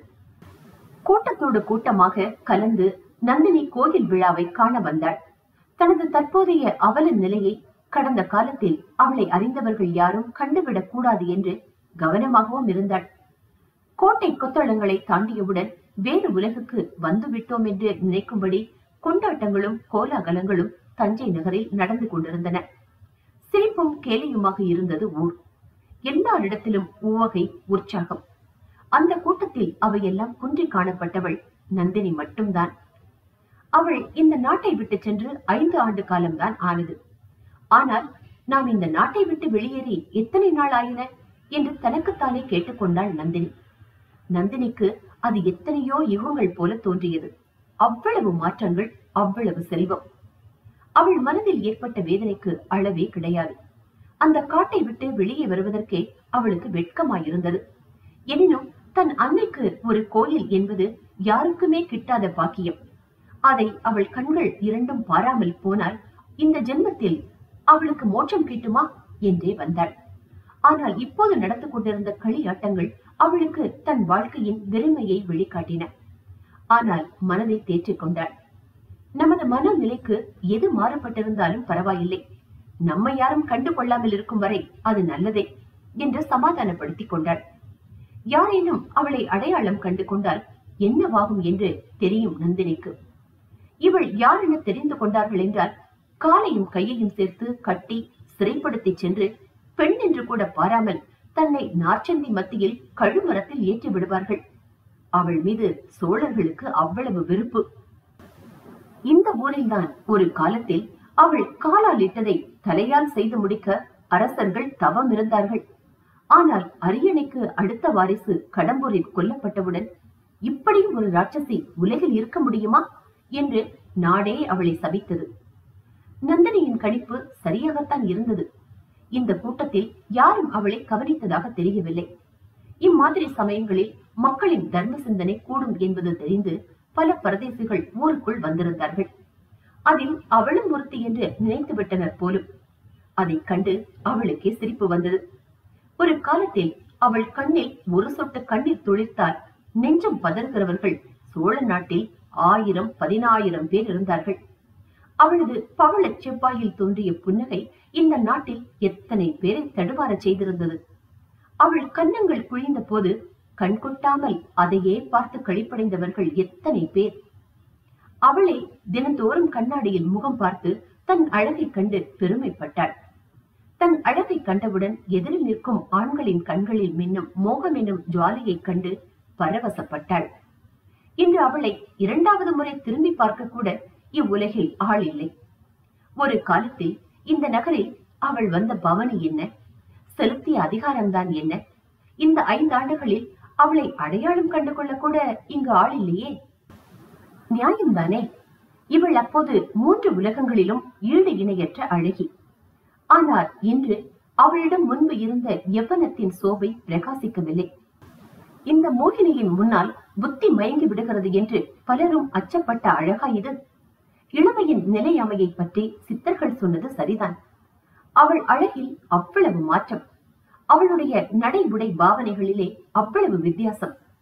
கூட்டத்தோடு கூட்டமாக கலந்து நந்தினி கோயில் விழாவை காண வந்தாள் தனது தற்போதைய அவல நிலையை கடந்த காலத்தில் அவளை அறிந்தவர்கள் யாரும் கண்டுவிடக் கூடாது என்று கவனமாகவும் இருந்தாள் கோட்டை கொத்தளங்களை தாண்டியவுடன் வேறு உலகுக்கு வந்து விட்டோம் என்று நினைக்கும்படி கொண்டாட்டங்களும் கோலாகலங்களும் தஞ்சை நகரில் நடந்து கொண்டிருந்தன சிரிப்பும் கேலியுமாக இருந்தது ஊர் எல்லாரிடத்திலும் உவகை உற்சாகம் அந்த கூட்டத்தில் அவையெல்லாம் குன்றி காணப்பட்டவள் நந்தினி மட்டும்தான் அவள் இந்த நாட்டை விட்டு சென்று ஐந்து ஆண்டு காலம்தான் ஆனது ஆனால் நாம் இந்த நாட்டை விட்டு வெளியேறி எத்தனை நாள் ஆயின என்று தனக்குத்தானே கேட்டுக்கொண்டாள் நந்தினி நந்தினிக்கு அது எத்தனையோ யுகங்கள் போல தோன்றியது அவ்வளவு மாற்றங்கள் அவ்வளவு செல்வம் அவள் மனதில் ஏற்பட்ட வேதனைக்கு அளவே கிடையாது அந்த காட்டை விட்டு வெளியே வருவதற்கே அவளுக்கு வெட்கமாயிருந்தது எனினும் தன் அன்னைக்கு ஒரு கோயில் என்பது யாருக்குமே கிட்டாத பாக்கியம் அதை அவள் கண்கள் இரண்டும் பாராமல் போனால் இந்த ஜென்மத்தில் அவளுக்கு மோட்சம் கிட்டுமா என்றே வந்தாள் ஆனால் இப்போது நடந்து கொண்டிருந்த களியாட்டங்கள் அவளுக்கு தன் வாழ்க்கையின் வெறுமையை வெளிக்காட்டின ஆனால் மனதை தேற்றிக் கொண்டாள் நமது மனநிலைக்கு எது மாறப்பட்டிருந்தாலும் பரவாயில்லை நம்மை யாரும் கண்டு கொள்ளாமல் இருக்கும் வரை அது நல்லதே என்று சமாதானப்படுத்திக் கொண்டாள் யாரேனும் அவளை அடையாளம் கண்டு கொண்டால் என்னவாகும் என்று தெரியும் நந்தினிக்கு இவள் யார் என தெரிந்து கொண்டார்கள் என்றால் காலையும் கையையும் சேர்த்து கட்டி சிறைப்படுத்தி சென்று பெண் என்று கூட பாராமல் தன்னை நார்ச்சந்தி மத்தியில் கழுமரத்தில் ஏற்றி விடுவார்கள் அவள் மீது சோழர்களுக்கு அவ்வளவு வெறுப்பு இந்த ஊரில்தான் ஒரு காலத்தில் அவள் காலால் இட்டதை தலையால் செய்து முடிக்க அரசர்கள் தவம் இருந்தார்கள் ஆனால் அரியணைக்கு அடுத்த வாரிசு கடம்பூரில் கொல்லப்பட்டவுடன் இப்படியும் ஒரு ராட்சசி உலகில் இருக்க முடியுமா என்று நாடே அவளை சபித்தது நந்தினியின் கணிப்பு சரியாகத்தான் இருந்தது இந்த கூட்டத்தில் யாரும் அவளை கவனித்ததாக தெரியவில்லை இம்மாதிரி சமயங்களில் மக்களின் தர்ம சிந்தனை கூடும் என்பது தெரிந்து பல பரதேசிகள் ஊருக்குள் வந்திருந்தார்கள் அதில் அவளும் ஒருத்தி என்று நினைத்து விட்டனர் போலும் அதைக் கண்டு அவளுக்கே சிரிப்பு வந்தது ஒரு காலத்தில் அவள் கண்ணில் ஒரு சொட்டு கண்ணீர் துளிர்த்தால் நெஞ்சம் பதறுகிறவர்கள் சோழ நாட்டில் ஆயிரம் பதினாயிரம் பேர் இருந்தார்கள் அவளது பவளச் செவ்வாயில் தோன்றிய புன்னகை இந்த நாட்டில் எத்தனை பேரை தடுமாறச் செய்திருந்தது அவள் கன்னங்கள் குழிந்த போது கண் கொட்டாமல் அதையே பார்த்து கழிப்படைந்தவர்கள் எத்தனை பேர் அவளை தினந்தோறும் கண்ணாடியில் முகம் பார்த்து தன் அழகைக் கண்டு பெருமைப்பட்டாள் தன் அழகை கண்டவுடன் எதிரில் நிற்கும் ஆண்களின் கண்களில் மின்னும் மோகம் என்னும் ஜுவாலையைக் கண்டு பரவசப்பட்டாள் இன்று அவளை இரண்டாவது முறை திரும்பி பார்க்க கூட இவ்வுலகில் ஆள் இல்லை ஒரு காலத்தில் இந்த நகரில் அவள் வந்த பவனி என்ன செலுத்திய அதிகாரம்தான் என்ன இந்த ஐந்தாண்டுகளில் அவளை அடையாளம் கண்டு கொள்ள கூட இங்கு ஆள் இல்லையே நியாயம்தானே இவள் அப்போது மூன்று உலகங்களிலும் ஈடு இணையற்ற அழகி ஆனால் இன்று அவளிடம் முன்பு இருந்த யவனத்தின் சோபை பிரகாசிக்கவில்லை இந்த மோகினியின் முன்னால் புத்தி மயங்கி விடுகிறது என்று பலரும் அச்சப்பட்ட அழகா இது இளமையின் நிலையாமையை பற்றி சித்தர்கள் சொன்னது சரிதான் அவள் அழகில் அவ்வளவு மாற்றம் அவளுடைய நடை உடை பாவனைகளிலே அவ்வளவு வித்தியாசம்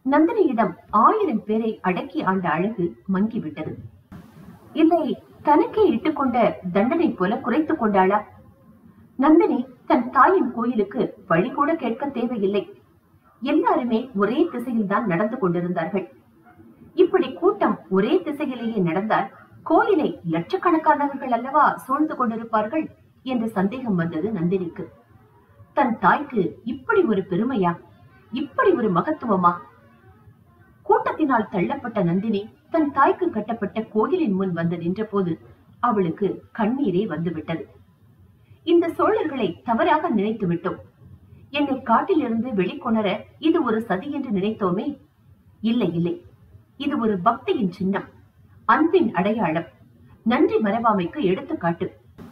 நந்தினியிடம் ஆயிரம் பேரை அடக்கி ஆண்ட அழகு மங்கிவிட்டது இல்லை தனக்கே இட்டுக்கொண்ட தண்டனை போல குறைத்துக் கொண்டாளா நந்தினி தன் தாயின் கோயிலுக்கு வழி கூட கேட்க தேவையில்லை எல்லாருமே ஒரே திசையில் தான் நடந்து கொண்டிருந்தார்கள் இப்படி கூட்டம் ஒரே திசையிலேயே நடந்தால் கோயிலை லட்சக்கணக்கானவர்கள் அல்லவா சூழ்ந்து கொண்டிருப்பார்கள் என்ற சந்தேகம் வந்தது நந்தினிக்கு தன் தாய்க்கு இப்படி ஒரு பெருமையா இப்படி ஒரு மகத்துவமா கூட்டத்தினால் தள்ளப்பட்ட நந்தினி தன் தாய்க்கு கட்டப்பட்ட கோயிலின் முன் வந்து நின்றபோது அவளுக்கு கண்ணீரே வந்துவிட்டது இந்த சோழர்களை தவறாக நினைத்து விட்டோம் என்னை காட்டிலிருந்து வெளிக்கொணர இது ஒரு சதி என்று நினைத்தோமே இல்லை இல்லை இது ஒரு பக்தியின் சின்னம் அன்பின் அடையாளம் நன்றி மறவாமைக்கு எடுத்துக்காட்டு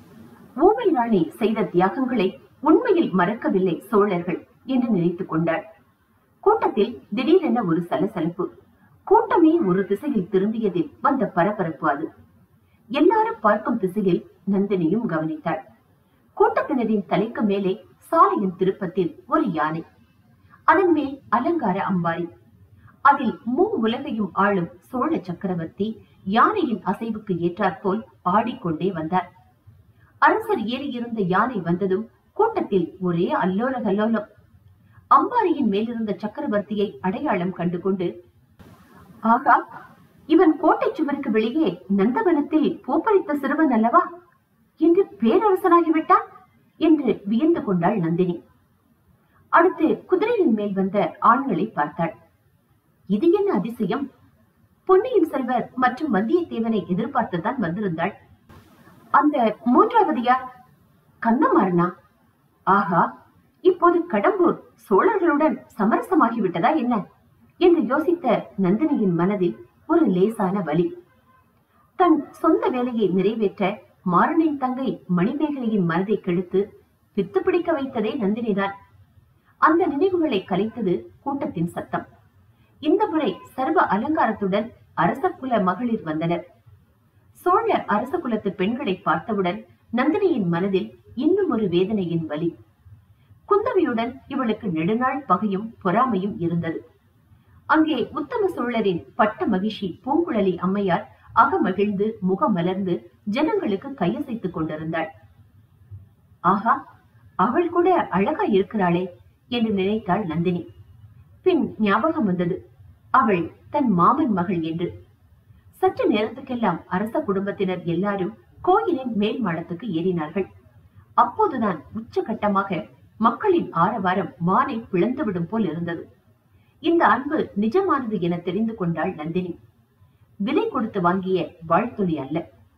ஊமை ராணி செய்த தியாகங்களை உண்மையில் மறக்கவில்லை சோழர்கள் என்று நினைத்துக் கொண்டாள் கூட்டத்தில் திடீரென ஒரு சலசலப்பு கூட்டமே ஒரு திசையில் திரும்பியதில் வந்த பரபரப்பு அது எல்லாரும் பார்க்கும் திசையில் நந்தினியும் கவனித்தாள் கூட்டத்தினரின் தலைக்கு மேலே சாலையின் திருப்பத்தில் ஒரு யானை அதன் மேல் அலங்கார அம்பாரி அதில் மூ உலகையும் ஆளும் சோழ சக்கரவர்த்தி யானையின் அசைவுக்கு ஏற்றாற்போல் ஆடிக்கொண்டே வந்தார் அரசர் ஏறியிருந்த யானை வந்ததும் கூட்டத்தில் ஒரே அல்லோல கல்லோலம் அம்பாரியின் மேலிருந்த சக்கரவர்த்தியை அடையாளம் கண்டுகொண்டு ஆகா இவன் கோட்டை சுவருக்கு வெளியே நந்தவனத்தில் பூப்பறித்த சிறுவன் அல்லவா என்று பேரரசனாகிவிட்டான் என்று வியந்து கொண்டாள் நந்தினி அடுத்து குதிரையின் மேல் வந்த ஆண்களை பார்த்தாள் இது என்ன அதிசயம் பொன்னியின் செல்வர் மற்றும் வந்தியத்தேவனை எதிர்பார்த்துதான் வந்திருந்தாள் அந்த மூன்றாவது யார் கந்தமாறனா ஆஹா இப்போது கடம்பூர் சோழர்களுடன் சமரசமாகிவிட்டதா என்ன என்று யோசித்த நந்தினியின் மனதில் ஒரு லேசான வலி தன் சொந்த வேலையை நிறைவேற்ற மாறனின் தங்கை மணிமேகலையின் மனதை கெடுத்து பித்து பிடிக்க வைத்ததே நந்தினிதான் அந்த நினைவுகளை கலைத்தது கூட்டத்தின் சத்தம் இந்த முறை சர்வ அலங்காரத்துடன் அரச குல மகளிர் வந்தனர் சோழ அரச குலத்து பெண்களை பார்த்தவுடன் நந்தினியின் மனதில் இன்னும் ஒரு வேதனையின் வலி குந்தவியுடன் இவளுக்கு நெடுநாள் பகையும் பொறாமையும் இருந்தது அங்கே உத்தம சோழரின் பட்ட மகிழ்ச்சி பூங்குழலி அம்மையார் அகமகிழ்ந்து முகமலர்ந்து ஜனங்களுக்கு கையசைத்துக் கொண்டிருந்தாள் ஆஹா அவள் கூட அழகா இருக்கிறாளே என்று நினைத்தாள் நந்தினி பின் ஞாபகம் வந்தது அவள் தன் மாமன் மகள் என்று சற்று நேரத்துக்கெல்லாம் அரச குடும்பத்தினர் எல்லாரும் கோயிலின் மேல் மாடத்துக்கு ஏறினார்கள் அப்போதுதான் உச்சகட்டமாக மக்களின் ஆரவாரம் வானை பிளந்துவிடும் போல் இருந்தது இந்த அன்பு நிஜமானது என தெரிந்து கொண்டாள் நந்தினி விலை கொடுத்து வாங்கிய வாழ்த்துளி அல்ல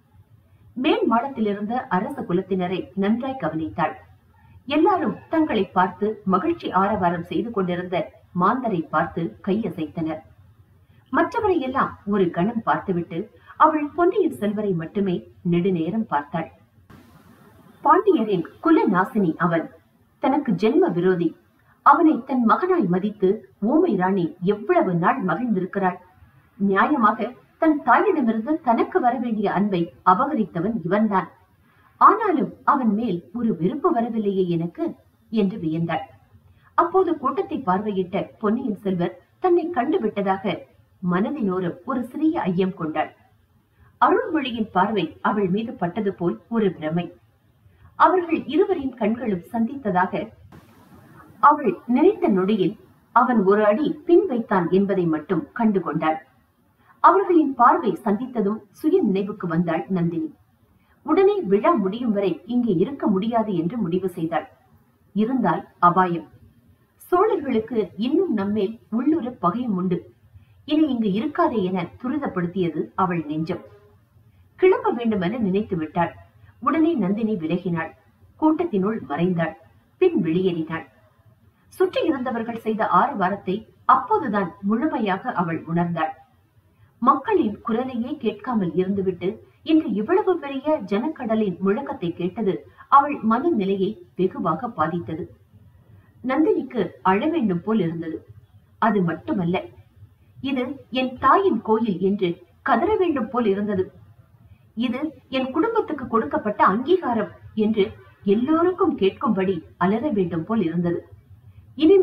மேல் மாடத்திலிருந்த அரச குலத்தினரை நன்றாய் கவனித்தாள் எல்லாரும் தங்களை பார்த்து மகிழ்ச்சி ஆரவாரம் செய்து கொண்டிருந்த மாந்தரை பார்த்து கையசைத்தனர் மற்றவரை எல்லாம் ஒரு கணம் பார்த்துவிட்டு அவள் பொன்னியின் செல்வரை மட்டுமே நெடுநேரம் பார்த்தாள் பாண்டியரின் குல நாசினி அவன் தனக்கு ஜென்ம விரோதி அவனை தன் மகனாய் மதித்து ஊமை ராணி எவ்வளவு நாள் மகிழ்ந்திருக்கிறாள் நியாயமாக தன் தாயிடமிருந்து தனக்கு வர வேண்டிய அன்பை அபகரித்தவன் இவன்தான் ஆனாலும் அவன் மேல் ஒரு வெறுப்பு வரவில்லையே எனக்கு என்று வியந்தாள் அப்போது கூட்டத்தை பார்வையிட்ட பொன்னியின் செல்வர் தன்னை கண்டுவிட்டதாக மனதினோரம் ஒரு சிறிய ஐயம் கொண்டாள் அருள்மொழியின் பார்வை அவள் மீது பட்டது போல் ஒரு பிரமை அவர்கள் இருவரின் கண்களும் சந்தித்ததாக அவள் நினைத்த நொடியில் அவன் ஒரு அடி பின் வைத்தான் என்பதை மட்டும் கண்டு கொண்டாள் அவர்களின் பார்வை சந்தித்ததும் சுய நினைவுக்கு வந்தாள் நந்தினி உடனே விழா முடியும் வரை இங்கே இருக்க முடியாது என்று முடிவு செய்தாள் இருந்தால் அபாயம் சோழர்களுக்கு இன்னும் நம்மேல் உள்ளுர பகையும் உண்டு இனி இங்கு இருக்காதே என துரிதப்படுத்தியது அவள் நெஞ்சம் கிளம்ப வேண்டுமென நினைத்து விட்டாள் உடனே நந்தினி விலகினாள் கூட்டத்தினுள் மறைந்தாள் பின் வெளியேறினாள் சுற்றி இருந்தவர்கள் செய்த ஆரவாரத்தை அப்போதுதான் முழுமையாக அவள் உணர்ந்தாள் மக்களின் குரலையே கேட்காமல் இருந்துவிட்டு இன்று இவ்வளவு பெரிய ஜனக்கடலின் முழக்கத்தை கேட்டது அவள் மன நிலையை வெகுவாக பாதித்தது நந்தினிக்கு அழ வேண்டும் போல் இருந்தது அது மட்டுமல்ல இது என் தாயின் கோயில் என்று கதற வேண்டும் போல் இருந்தது இது என் குடும்பத்துக்கு கொடுக்கப்பட்ட அங்கீகாரம் என்று எல்லோருக்கும் கேட்கும்படி அலற வேண்டும் போல் இருந்தது இனிமேல்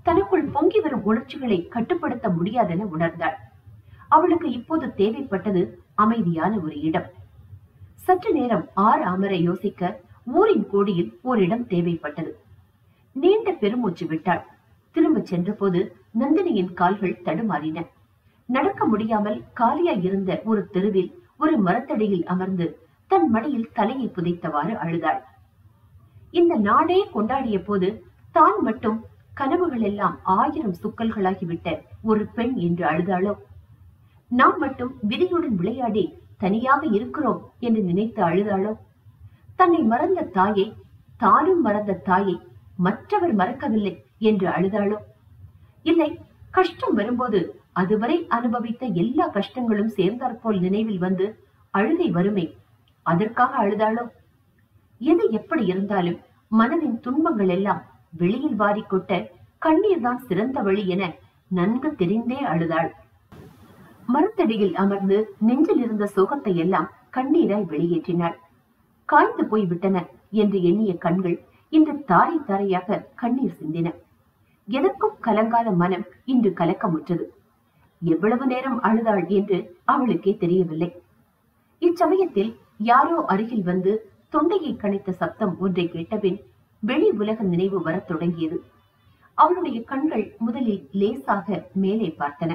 தனக்குள் பொங்கி வரும் உணர்ச்சிகளை கட்டுப்படுத்த முடியாதென உணர்ந்தாள் அவளுக்கு இப்போது தேவைப்பட்டது அமைதியான ஒரு இடம் சற்று நேரம் ஆறு அமர யோசிக்க ஊரின் கோடியில் ஓரிடம் தேவைப்பட்டது நீண்ட பெருமூச்சு விட்டாள் திரும்பச் சென்றபோது நந்தினியின் கால்கள் தடுமாறின நடக்க முடியாமல் காலியாய் இருந்த ஒரு தெருவில் ஒரு மரத்தடியில் அமர்ந்து தன் மடியில் தலையை புதைத்தவாறு அழுதாள் இந்த நாடே கொண்டாடிய போது தான் மட்டும் கனவுகள் எல்லாம் ஆயிரம் சுக்கல்களாகிவிட்ட ஒரு பெண் என்று அழுதாளோ நாம் மட்டும் விதியுடன் விளையாடி தனியாக இருக்கிறோம் என்று நினைத்து அழுதாளோ தன்னை மறந்த தாயை தானும் மறந்த தாயை மற்றவர் மறக்கவில்லை என்று அழுதாளோ இல்லை கஷ்டம் வரும்போது அதுவரை அனுபவித்த எல்லா கஷ்டங்களும் சேர்ந்தாற்போல் நினைவில் வந்து அழுகை வருமே அதற்காக அழுதாளோ எது எப்படி இருந்தாலும் மனதின் துன்பங்கள் எல்லாம் வெளியில் வாரிக்கொட்ட கண்ணீர் தான் சிறந்த வழி என நன்கு தெரிந்தே அழுதாள் மரத்தடியில் அமர்ந்து நெஞ்சில் இருந்த சோகத்தை எல்லாம் கண்ணீராய் வெளியேற்றினாள் காய்ந்து போய் விட்டன என்று எண்ணிய கண்கள் இன்று தாரை தாரையாக கண்ணீர் சிந்தின எதற்கும் கலங்காத மனம் இன்று கலக்கமுற்றது எவ்வளவு நேரம் அழுதாள் என்று அவளுக்கே தெரியவில்லை இச்சமயத்தில் யாரோ அருகில் வந்து தொண்டையை கணைத்த சப்தம் ஒன்றை கேட்டபின் வெளி உலக நினைவு வரத் தொடங்கியது அவளுடைய கண்கள் முதலில் லேசாக மேலே பார்த்தன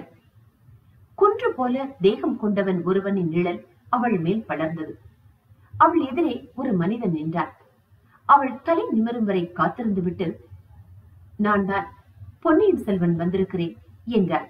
குன்று போல தேகம் கொண்டவன் ஒருவனின் நிழல் அவள் மேல் படர்ந்தது அவள் எதிரே ஒரு மனிதன் நின்றான் அவள் தலை நிமிரும் வரை காத்திருந்து விட்டு நான் தான் பொன்னியின் செல்வன் வந்திருக்கிறேன் என்றாள்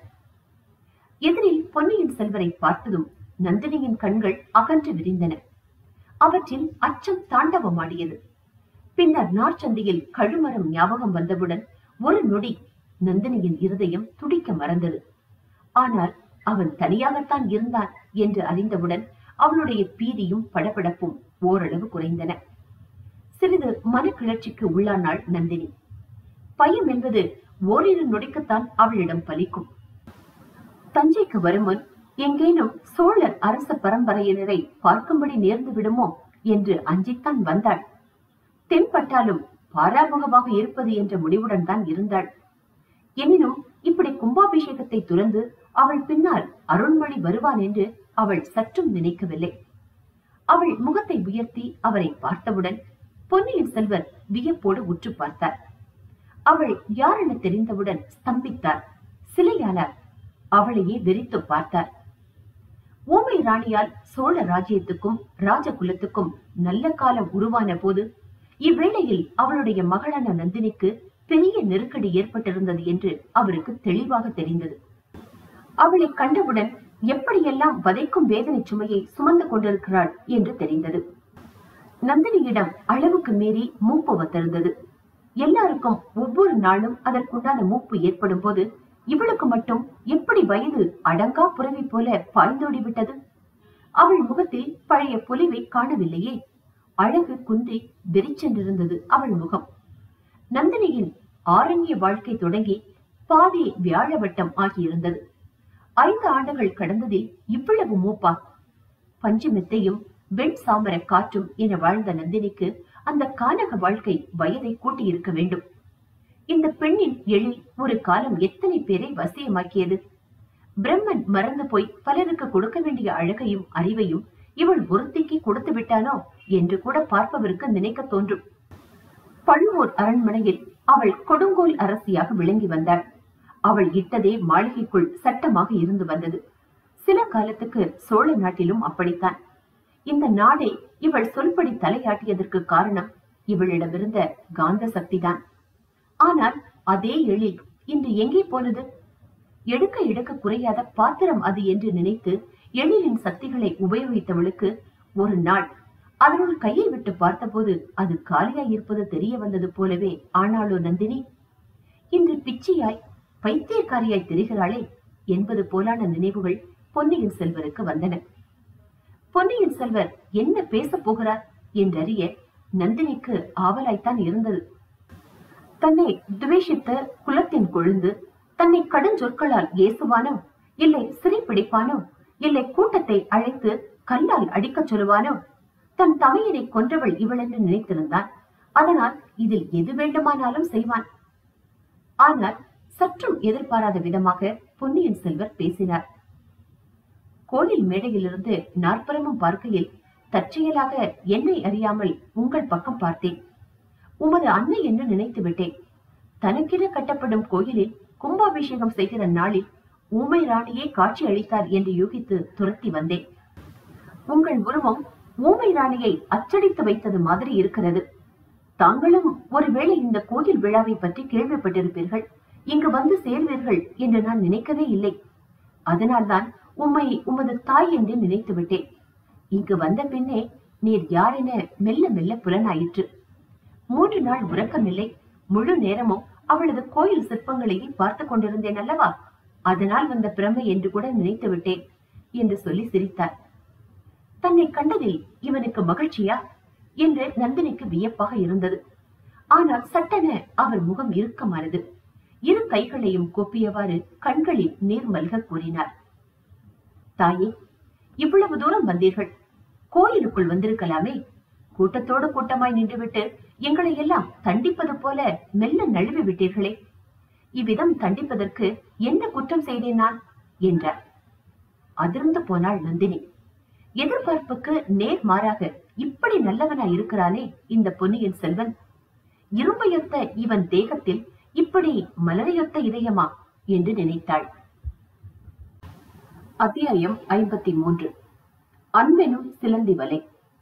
எதிரில் பொன்னியின் செல்வரை பார்த்ததும் நந்தினியின் கண்கள் அகன்று விரிந்தன அவற்றில் அச்சம் தாண்டவமாடியது பின்னர் நார்ச்சந்தையில் கழுமரம் ஞாபகம் வந்தவுடன் ஒரு நொடி நந்தினியின் இருதயம் துடிக்க மறந்தது ஆனால் அவன் தனியாகத்தான் இருந்தான் என்று அறிந்தவுடன் அவளுடைய பீதியும் படபடப்பும் ஓரளவு குறைந்தன சிறிது மனக்கிளர்ச்சிக்கு உள்ளானாள் நந்தினி பயம் என்பது ஓரிரு நொடிக்குத்தான் அவளிடம் பலிக்கும் தஞ்சைக்கு வருமுன் எங்கேனும் சோழர் அரச பரம்பரையினரை பார்க்கும்படி நேர்ந்து விடுமோ என்று அஞ்சித்தான் வந்தாள் தென்பட்டாலும் பாராமுகமாக இருப்பது என்ற முடிவுடன் தான் இருந்தாள் எனினும் இப்படி கும்பாபிஷேகத்தை துறந்து அவள் பின்னால் அருண்மொழி வருவான் என்று அவள் சற்றும் நினைக்கவில்லை அவள் முகத்தை உயர்த்தி அவரை பார்த்தவுடன் பொன்னியின் செல்வர் வியப்போடு உற்று பார்த்தார் அவள் யாரென தெரிந்தவுடன் ஸ்தம்பித்தார் சிலையானார் அவளையே வெறித்து பார்த்தார் ஊமை ராணியால் சோழ ராஜ்யத்துக்கும் ராஜகுலத்துக்கும் நல்ல காலம் உருவான போது இவ்வேளையில் அவளுடைய மகளான நந்தினிக்கு பெரிய நெருக்கடி ஏற்பட்டிருந்தது என்று அவருக்கு தெளிவாக தெரிந்தது அவளை கண்டவுடன் எப்படியெல்லாம் வதைக்கும் வேதனை சுமையை சுமந்து கொண்டிருக்கிறாள் என்று தெரிந்தது நந்தினியிடம் அளவுக்கு மீறி மூப்பு வந்திருந்தது எல்லாருக்கும் ஒவ்வொரு நாளும் அதற்குண்டான மூப்பு ஏற்படும் போது இவளுக்கு மட்டும் எப்படி வயது அடங்கா புறவி போல பாய்ந்தோடி விட்டது அவள் முகத்தில் பழைய பொலிவை காணவில்லையே அழகு குந்தி வெறிச்சென்றிருந்தது அவள் முகம் நந்தினியின் ஆரண்ய வாழ்க்கை தொடங்கி பாதி வியாழவட்டம் ஆகியிருந்தது ஐந்து ஆண்டுகள் கடந்ததில் இவ்வளவு மூப்பா பஞ்சு மெத்தையும் வெண் சாமர காற்றும் என வாழ்ந்த நந்தினிக்கு அந்த கானக வாழ்க்கை வயதை கூட்டியிருக்க வேண்டும் இந்த பெண்ணின் எழில் ஒரு காலம் எத்தனை பேரை வசியமாக்கியது பிரம்மன் மறந்து போய் பலருக்கு கொடுக்க வேண்டிய அழகையும் அறிவையும் இவள் ஒருத்திக்கு கொடுத்து விட்டானோ என்று கூட பார்ப்பவருக்கு நினைக்க தோன்றும் பழுவூர் அரண்மனையில் அவள் கொடுங்கோல் அரசியாக விளங்கி வந்தாள் அவள் இட்டதே மாளிகைக்குள் சட்டமாக இருந்து வந்தது சில காலத்துக்கு சோழ நாட்டிலும் அப்படித்தான் இந்த நாடே இவள் சொல்படி தலையாட்டியதற்கு காரணம் இவளிடமிருந்த காந்த சக்திதான் ஆனால் அதே எழில் இன்று எங்கே போனது எடுக்க எடுக்க குறையாத பாத்திரம் அது என்று நினைத்து எழிலின் சக்திகளை உபயோகித்தவளுக்கு ஒரு நாள் அதனுள் கையை விட்டு பார்த்தபோது அது காலியாய் இருப்பது தெரிய வந்தது போலவே ஆனாளோ நந்தினி இன்று பிச்சையாய் பைத்தியக்காரியாய் தெரிகிறாளே என்பது போலான நினைவுகள் பொன்னியின் செல்வருக்கு வந்தன பொன்னியின் செல்வர் என்ன பேசப் போகிறார் என்றறிய நந்தினிக்கு ஆவலாய்த்தான் இருந்தது தன்னை துவேஷித்த குலத்தின் கொழுந்து தன்னை கடுஞ்சொற்களால் ஏசுவானோ இல்லை சிறைப்பிடிப்பானோ இல்லை கூட்டத்தை அழைத்து கல்லால் அடிக்கச் சொல்லுவானோ தன் தமையனை கொன்றவள் இவள் என்று நினைத்திருந்தான் அதனால் இதில் எது வேண்டுமானாலும் செய்வான் ஆனால் சற்றும் எதிர்பாராத விதமாக பொன்னியின் செல்வர் பேசினார் கோயில் மேடையிலிருந்து நாற்புறமும் பார்க்கையில் தற்செயலாக என்னை அறியாமல் உங்கள் பக்கம் பார்த்தேன் உமது அன்னை என்று நினைத்து விட்டேன் தனக்கென கட்டப்படும் கோயிலில் கும்பாபிஷேகம் செய்கிற நாளில் ஊமை ராணியே காட்சி அளித்தார் என்று யூகித்து துரத்தி வந்தேன் உங்கள் உருவம் ஊமை ராணியை அச்சடித்து வைத்தது மாதிரி இருக்கிறது தாங்களும் ஒருவேளை இந்த கோயில் விழாவை பற்றி கேள்விப்பட்டிருப்பீர்கள் இங்கு வந்து சேர்வீர்கள் என்று நான் நினைக்கவே இல்லை அதனால்தான் உம்மை உமது தாய் என்று நினைத்து விட்டேன் இங்கு வந்த பின்னே நீர் யார் என மெல்ல மெல்ல புலனாயிற்று மூன்று நாள் உறக்கமில்லை முழு நேரமும் அவளது கோயில் சிற்பங்களையே பார்த்து கொண்டிருந்தேன் அல்லவா அதனால் வந்த பிரமை என்று கூட நினைத்து விட்டேன் என்று சொல்லி சிரித்தார் தன்னை கண்டதில் இவனுக்கு மகிழ்ச்சியா என்று நந்தினிக்கு வியப்பாக இருந்தது ஆனால் சட்டென அவர் முகம் இறுக்கமானது இரு கைகளையும் கொப்பியவாறு கண்களில் நீர் மல்க கூறினார் தாயே இவ்வளவு தூரம் வந்தீர்கள் கோயிலுக்குள் வந்திருக்கலாமே கூட்டத்தோடு கூட்டமாய் நின்றுவிட்டு எங்களை எல்லாம் தண்டிப்பது போல மெல்ல நழுவி விட்டீர்களே இவ்விதம் தண்டிப்பதற்கு என்ன குற்றம் செய்தேன் நான் என்றார் அதிர்ந்து போனாள் நந்தினி எதிர்பார்ப்புக்கு நேர் மாறாக இப்படி நல்லவனா இருக்கிறானே இந்த பொன்னியின் செல்வன் இரும்பையொத்த இவன் தேகத்தில் இப்படி மலரையொத்த இதயமா என்று நினைத்தாள் அத்தியாயம் ஐம்பத்தி மூன்று அன்பெனும் சிலந்தி வலை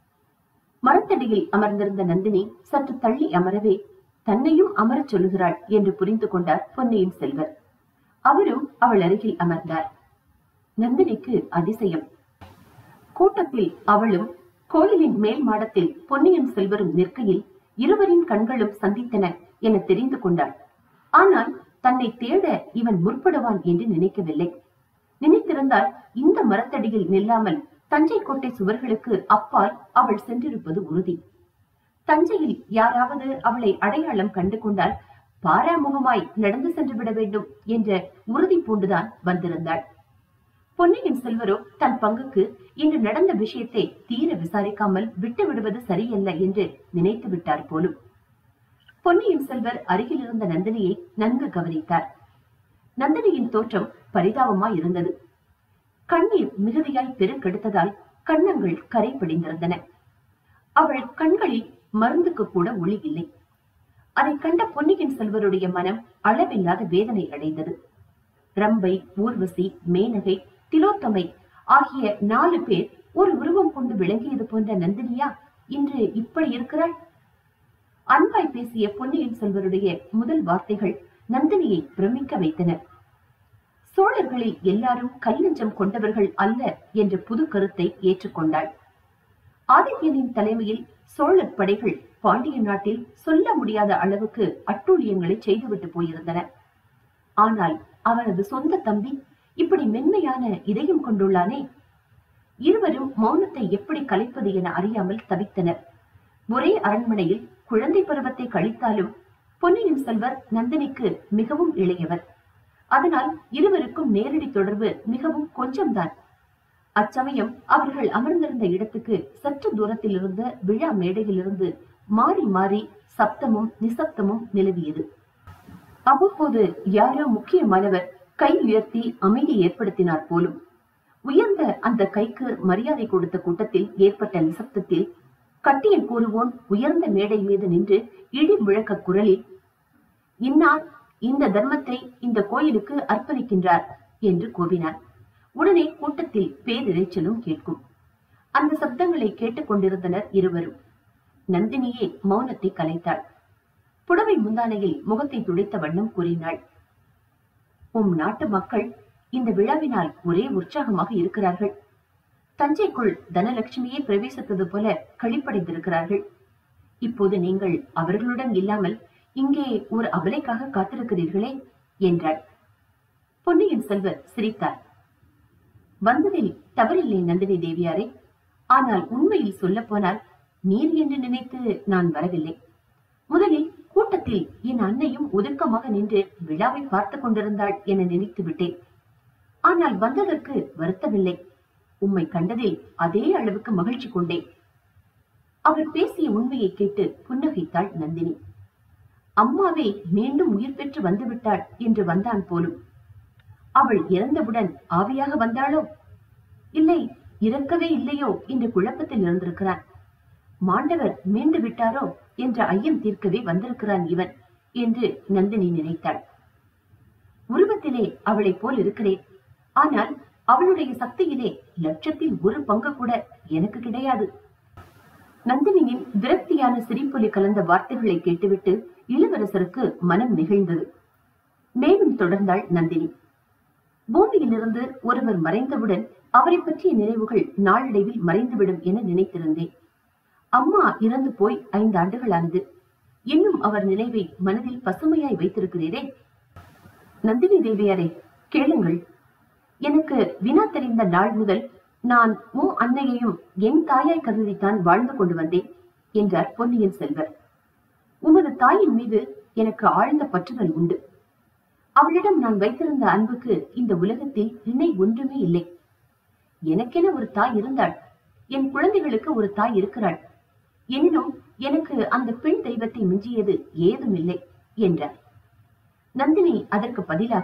மரத்தடியில் அமர்ந்திருந்த நந்தினி சற்று தள்ளி அமரவே தன்னையும் அமரச் சொல்லுகிறாள் என்று புரிந்து கொண்டார் பொன்னியின் செல்வர் அவரும் அவள் அருகில் அமர்ந்தார் நந்தினிக்கு அதிசயம் கூட்டத்தில் அவளும் கோயிலின் மேல் மாடத்தில் பொன்னியின் செல்வரும் நிற்கையில் இருவரின் கண்களும் சந்தித்தன என தெரிந்து கொண்டாள் ஆனால் தன்னை தேட இவன் முற்படுவான் என்று நினைக்கவில்லை நினைத்திருந்தால் இந்த மரத்தடியில் நில்லாமல் தஞ்சை கோட்டை சுவர்களுக்கு அப்பால் அவள் சென்றிருப்பது உறுதி தஞ்சையில் யாராவது அவளை அடையாளம் கண்டு கொண்டால் பாராமுகமாய் நடந்து சென்று விட வேண்டும் என்ற உறுதி பூண்டுதான் வந்திருந்தாள் பொன்னியின் செல்வரோ தன் பங்குக்கு இன்று நடந்த விஷயத்தை தீர விசாரிக்காமல் விட்டு விடுவது சரியல்ல என்று நினைத்து விட்டார் போலும் பொன்னியின் செல்வர் அருகில் இருந்த நந்தினியை நன்கு கவனித்தார் நந்தினியின் தோற்றம் பரிதாபமாய் இருந்தது கண்ணீர் மிகுதியாய் பெருக்கெடுத்ததால் கண்ணங்கள் கரை படிந்திருந்தன அவள் கண்களில் மருந்துக்கு கூட ஒளி இல்லை அதை கண்ட பொன்னியின் செல்வருடைய மனம் அளவில்லாத வேதனை அடைந்தது ரம்பை ஊர்வசி மேனகை திலோத்தமை ஆகிய நாலு பேர் ஒரு உருவம் கொண்டு விளங்கியது போன்ற நந்தினியா இன்று இப்படி இருக்கிறாள் அன்பாய் பேசிய பொன்னியின் செல்வருடைய முதல் வார்த்தைகள் நந்தினியை பிரமிக்க வைத்தன சோழர்களில் எல்லாரும் கல்லஞ்சம் கொண்டவர்கள் அல்ல என்ற புது கருத்தை ஏற்றுக்கொண்டாள் ஆதித்யனின் தலைமையில் சோழர் படைகள் பாண்டிய நாட்டில் சொல்ல முடியாத அளவுக்கு அட்டூழியங்களை செய்துவிட்டு போயிருந்தன ஆனால் அவனது சொந்த தம்பி இப்படி மென்மையான இதயம் கொண்டுள்ளானே இருவரும் மௌனத்தை எப்படி கலைப்பது என அறியாமல் தவித்தனர் ஒரே அரண்மனையில் குழந்தை பருவத்தை கழித்தாலும் பொன்னியின் செல்வர் நந்தினிக்கு மிகவும் இளையவர் அதனால் இருவருக்கும் நேரடி தொடர்பு மிகவும் கொஞ்சம்தான் அச்சமயம் அவர்கள் அமர்ந்திருந்த இடத்துக்கு சற்று தூரத்தில் இருந்த விழா மேடையிலிருந்து மாறி மாறி சப்தமும் நிசப்தமும் நிலவியது அவ்வப்போது யாரோ முக்கியமானவர் கை உயர்த்தி அமைதி ஏற்படுத்தினார் போலும் உயர்ந்த அந்த கைக்கு மரியாதை கொடுத்த கூட்டத்தில் ஏற்பட்ட நிசப்தத்தில் கட்டியன் கூறுவோன் உயர்ந்த மேடை மீது நின்று இடி முழக்க குரலில் இன்னார் இந்த தர்மத்தை இந்த கோயிலுக்கு அர்ப்பணிக்கின்றார் என்று கூவினார் உடனே கூட்டத்தில் பேரிரைச்சலும் கேட்கும் அந்த சப்தங்களை கேட்டுக் கொண்டிருந்தனர் இருவரும் நந்தினியே மௌனத்தை கலைத்தாள் புடவை முந்தானையில் முகத்தை துடைத்த வண்ணம் கூறினாள் உம் நாட்டு மக்கள் இந்த விழாவினால் ஒரே உற்சாகமாக இருக்கிறார்கள் தஞ்சைக்குள் தனலட்சுமியே பிரவேசித்தது போல கழிப்படைந்திருக்கிறார்கள் இப்போது நீங்கள் அவர்களுடன் இல்லாமல் இங்கே ஒரு அபலைக்காக காத்திருக்கிறீர்களே என்றாள் பொன்னியின் செல்வர் சிரித்தார் வந்ததில் தவறில்லை நந்தினி தேவியாரே ஆனால் உண்மையில் சொல்ல போனால் நீர் என்று நினைத்து நான் வரவில்லை முதலில் கூட்டத்தில் என் அன்னையும் ஒதுக்கமாக நின்று விழாவை பார்த்துக் கொண்டிருந்தாள் என நினைத்து விட்டேன் ஆனால் வந்ததற்கு வருத்தமில்லை உம்மை கண்டதில் அதே அளவுக்கு மகிழ்ச்சி கொண்டேன் அவர் பேசிய உண்மையை கேட்டு புன்னகைத்தாள் நந்தினி அம்மாவே மீண்டும் உயிர் பெற்று வந்துவிட்டாள் என்று வந்தான் போலும் அவள் இறந்தவுடன் ஆவியாக வந்தாளோ இல்லை இறக்கவே இல்லையோ என்ற குழப்பத்தில் இருந்திருக்கிறான் மாண்டவர் மீண்டு விட்டாரோ என்ற ஐயம் தீர்க்கவே வந்திருக்கிறான் இவன் என்று நந்தினி நினைத்தாள் உருவத்திலே அவளைப் போல் இருக்கிறேன் ஆனால் அவளுடைய சக்தியிலே லட்சத்தில் ஒரு பங்கு கூட எனக்கு கிடையாது நந்தினியின் விரக்தியான சிரிப்பொலி கலந்த வார்த்தைகளை கேட்டுவிட்டு இளவரசருக்கு மனம் நெகிழ்ந்தது மேலும் தொடர்ந்தாள் நந்தினி பூமியிலிருந்து ஒருவர் மறைந்தவுடன் அவரை பற்றிய நினைவுகள் நாளடைவில் மறைந்துவிடும் என நினைத்திருந்தேன் அம்மா இறந்து போய் ஐந்து ஆண்டுகளானது இன்னும் அவர் நினைவை மனதில் பசுமையாய் வைத்திருக்கிறீரே நந்தினி தேவியாரே கேளுங்கள் எனக்கு வினா தெரிந்த நாள் முதல் நான் உன் அன்னையையும் என் தாயாய் கருதித்தான் வாழ்ந்து கொண்டு வந்தேன் என்றார் பொன்னியின் செல்வர் உமது தாயின் மீது எனக்கு ஆழ்ந்த பற்றுதல் உண்டு அவளிடம் நான் வைத்திருந்த அன்புக்கு இந்த உலகத்தில் இணை ஒன்றுமே இல்லை எனக்கென ஒரு தாய் இருந்தாள் என் குழந்தைகளுக்கு ஒரு தாய் இருக்கிறாள் எனினும் எனக்கு அந்த பெண் தெய்வத்தை மிஞ்சியது ஏதும் இல்லை என்றார் நந்தினி அதற்கு பதிலாக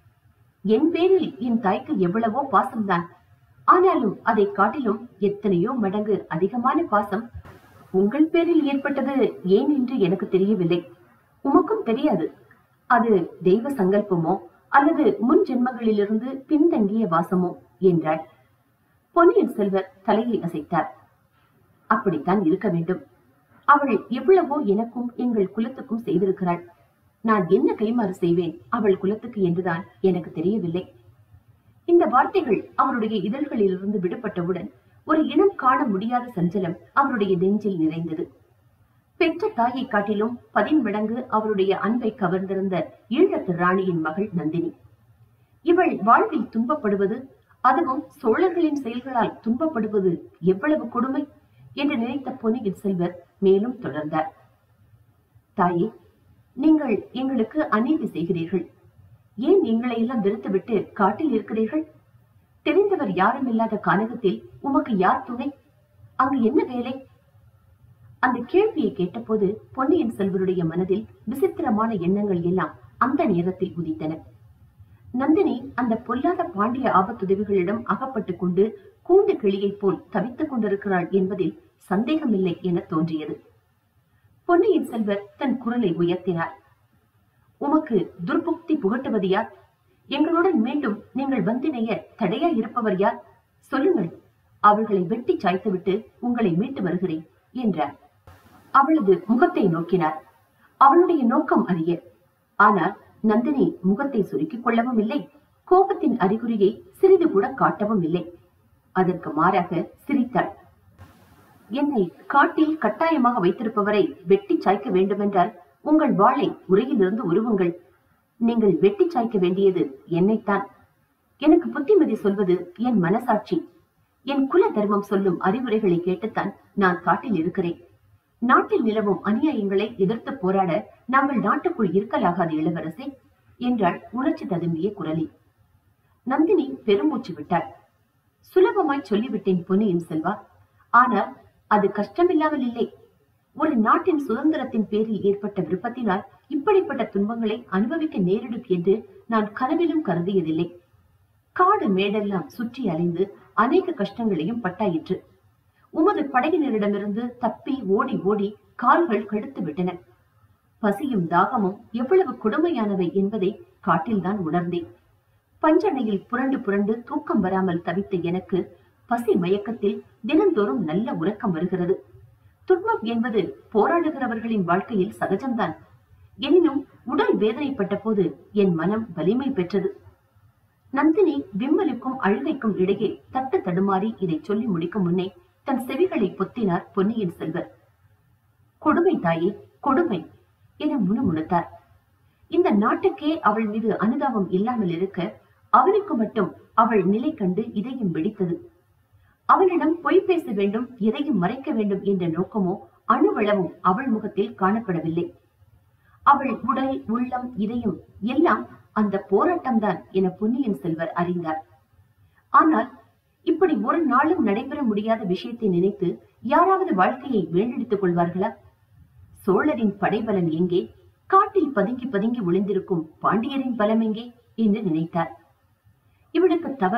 என் பேரில் என் தாய்க்கு எவ்வளவோ பாசம்தான் ஆனாலும் அதை காட்டிலும் எத்தனையோ மடங்கு அதிகமான பாசம் உங்கள் பேரில் ஏற்பட்டது ஏன் என்று எனக்கு தெரியவில்லை உமக்கும் தெரியாது அது தெய்வ சங்கல்பமோ அல்லது முன் ஜென்மங்களிலிருந்து பின்தங்கிய வாசமோ என்றாள் பொன்னியின் செல்வர் தலையை அசைத்தார் அப்படித்தான் இருக்க வேண்டும் அவள் எவ்வளவோ எனக்கும் எங்கள் குலத்துக்கும் செய்திருக்கிறாள் நான் என்ன கைமாறு செய்வேன் அவள் குலத்துக்கு என்றுதான் எனக்கு தெரியவில்லை இந்த வார்த்தைகள் அவருடைய இதழ்களிலிருந்து விடுபட்டவுடன் ஒரு இனம் காண முடியாத சஞ்சலம் அவருடைய நெஞ்சில் நிறைந்தது பெற்ற தாயை காட்டிலும் பதின்மடங்கு அவருடைய அன்பை கவர்ந்திருந்த ஈழத்து ராணியின் மகள் நந்தினி இவள் வாழ்வில் துன்பப்படுவது அதுவும் சோழர்களின் செயல்களால் துன்பப்படுவது எவ்வளவு கொடுமை என்று நினைத்த பொன்னியின் செல்வர் மேலும் தொடர்ந்தார் தாயே நீங்கள் எங்களுக்கு அநீதி செய்கிறீர்கள் ஏன் எங்களை எல்லாம் வெறுத்துவிட்டு காட்டில் இருக்கிறீர்கள் தெரிந்தவர் யாரும் இல்லாத கானகத்தில் உமக்கு யார் துணை அங்கு என்ன வேலை அந்த கேள்வியை கேட்டபோது பொன்னியின் செல்வருடைய மனதில் விசித்திரமான எண்ணங்கள் எல்லாம் அந்த நேரத்தில் உதித்தன நந்தினி அந்த பொல்லாத பாண்டிய ஆபத்துதவிகளிடம் அகப்பட்டுக் கொண்டு கூண்டு கிளியைப் போல் தவித்துக் கொண்டிருக்கிறாள் என்பதில் சந்தேகமில்லை என தோன்றியது பொன்னியின் செல்வர் தன் குரலை உயர்த்தினார் உமக்கு துர்புக்தி புகட்டுவது யார் எங்களுடன் மீண்டும் நீங்கள் வந்திணைய தடையா இருப்பவர் யார் சொல்லுங்கள் அவர்களை வெட்டி சாய்த்துவிட்டு உங்களை மீட்டு வருகிறேன் என்றார் அவளது முகத்தை நோக்கினார் அவளுடைய நோக்கம் அறிய ஆனால் நந்தினி முகத்தை சுருக்கிக் கொள்ளவும் இல்லை கோபத்தின் அறிகுறியை சிறிது கூட காட்டவும் இல்லை அதற்கு மாறாக சிரித்தாள் என்னை காட்டில் கட்டாயமாக வைத்திருப்பவரை வெட்டி சாய்க்க வேண்டுமென்றால் உங்கள் வாளை உரையிலிருந்து உருவுங்கள் நீங்கள் வெட்டி சாய்க்க வேண்டியது என்னைத்தான் எனக்கு புத்திமதி சொல்வது என் மனசாட்சி என் குல தர்மம் சொல்லும் அறிவுரைகளை கேட்டுத்தான் நான் காட்டில் இருக்கிறேன் நாட்டில் நிலவும் அநியாயங்களை எதிர்த்து போராட நாங்கள் நாட்டுக்குள் இருக்கலாகாது இளவரசே என்றாள் உணர்ச்சி ததும்பிய குரலில் நந்தினி பெருமூச்சு விட்டாள் சுலபமாய் சொல்லிவிட்டேன் பொன்னியின் செல்வா ஆனால் அது கஷ்டமில்லாமல் இல்லை ஒரு நாட்டின் சுதந்திரத்தின் பேரில் ஏற்பட்ட விருப்பத்தினால் இப்படிப்பட்ட துன்பங்களை அனுபவிக்க நேரிடும் என்று நான் கனவிலும் கருதியதில்லை காடு மேடெல்லாம் சுற்றி அலைந்து அநேக கஷ்டங்களையும் பட்டாயிற்று உமது படையினரிடமிருந்து தப்பி ஓடி ஓடி கால்கள் கடுத்து விட்டன பசியும் தாகமும் எவ்வளவு கொடுமையானவை என்பதை காட்டில்தான் உணர்ந்தேன் பஞ்சனையில் புரண்டு புரண்டு தூக்கம் வராமல் தவித்த எனக்கு பசி மயக்கத்தில் தினந்தோறும் நல்ல உறக்கம் வருகிறது துன்பம் என்பது போராடுகிறவர்களின் வாழ்க்கையில் சகஜம்தான் எனினும் உடல் வேதனைப்பட்ட போது என் மனம் வலிமை பெற்றது நந்தினி விம்மலுக்கும் அழுகைக்கும் இடையே தட்டு தடுமாறி இதை சொல்லி முடிக்கும் முன்னே தன் செவிகளை பொத்தினார் பொன்னியின் செல்வர் கொடுமை தாயே கொடுமை என முணுமுணுத்தார் இந்த நாட்டுக்கே அவள் மீது அனுதாபம் இல்லாமல் இருக்க அவனுக்கு மட்டும் அவள் நிலை கண்டு இதயம் வெடித்தது அவளிடம் பொய் பேச வேண்டும் எதையும் மறைக்க வேண்டும் என்ற நோக்கமோ அணுவளவும் அவள் முகத்தில் காணப்படவில்லை அவள் உடல் உள்ளம் இதயம் எல்லாம் அந்த போராட்டம்தான் என பொன்னியின் செல்வர் அறிந்தார் ஆனால் இப்படி ஒரு நாளும் நடைபெற முடியாத விஷயத்தை நினைத்து யாராவது வாழ்க்கையை வீணடித்துக் கொள்வார்களா சோழரின் படைபலன் எங்கே காட்டில் பதுங்கி பதுங்கி ஒளிந்திருக்கும் பாண்டியரின் பலம் எங்கே என்று நினைத்தார் இவளுக்கு தவ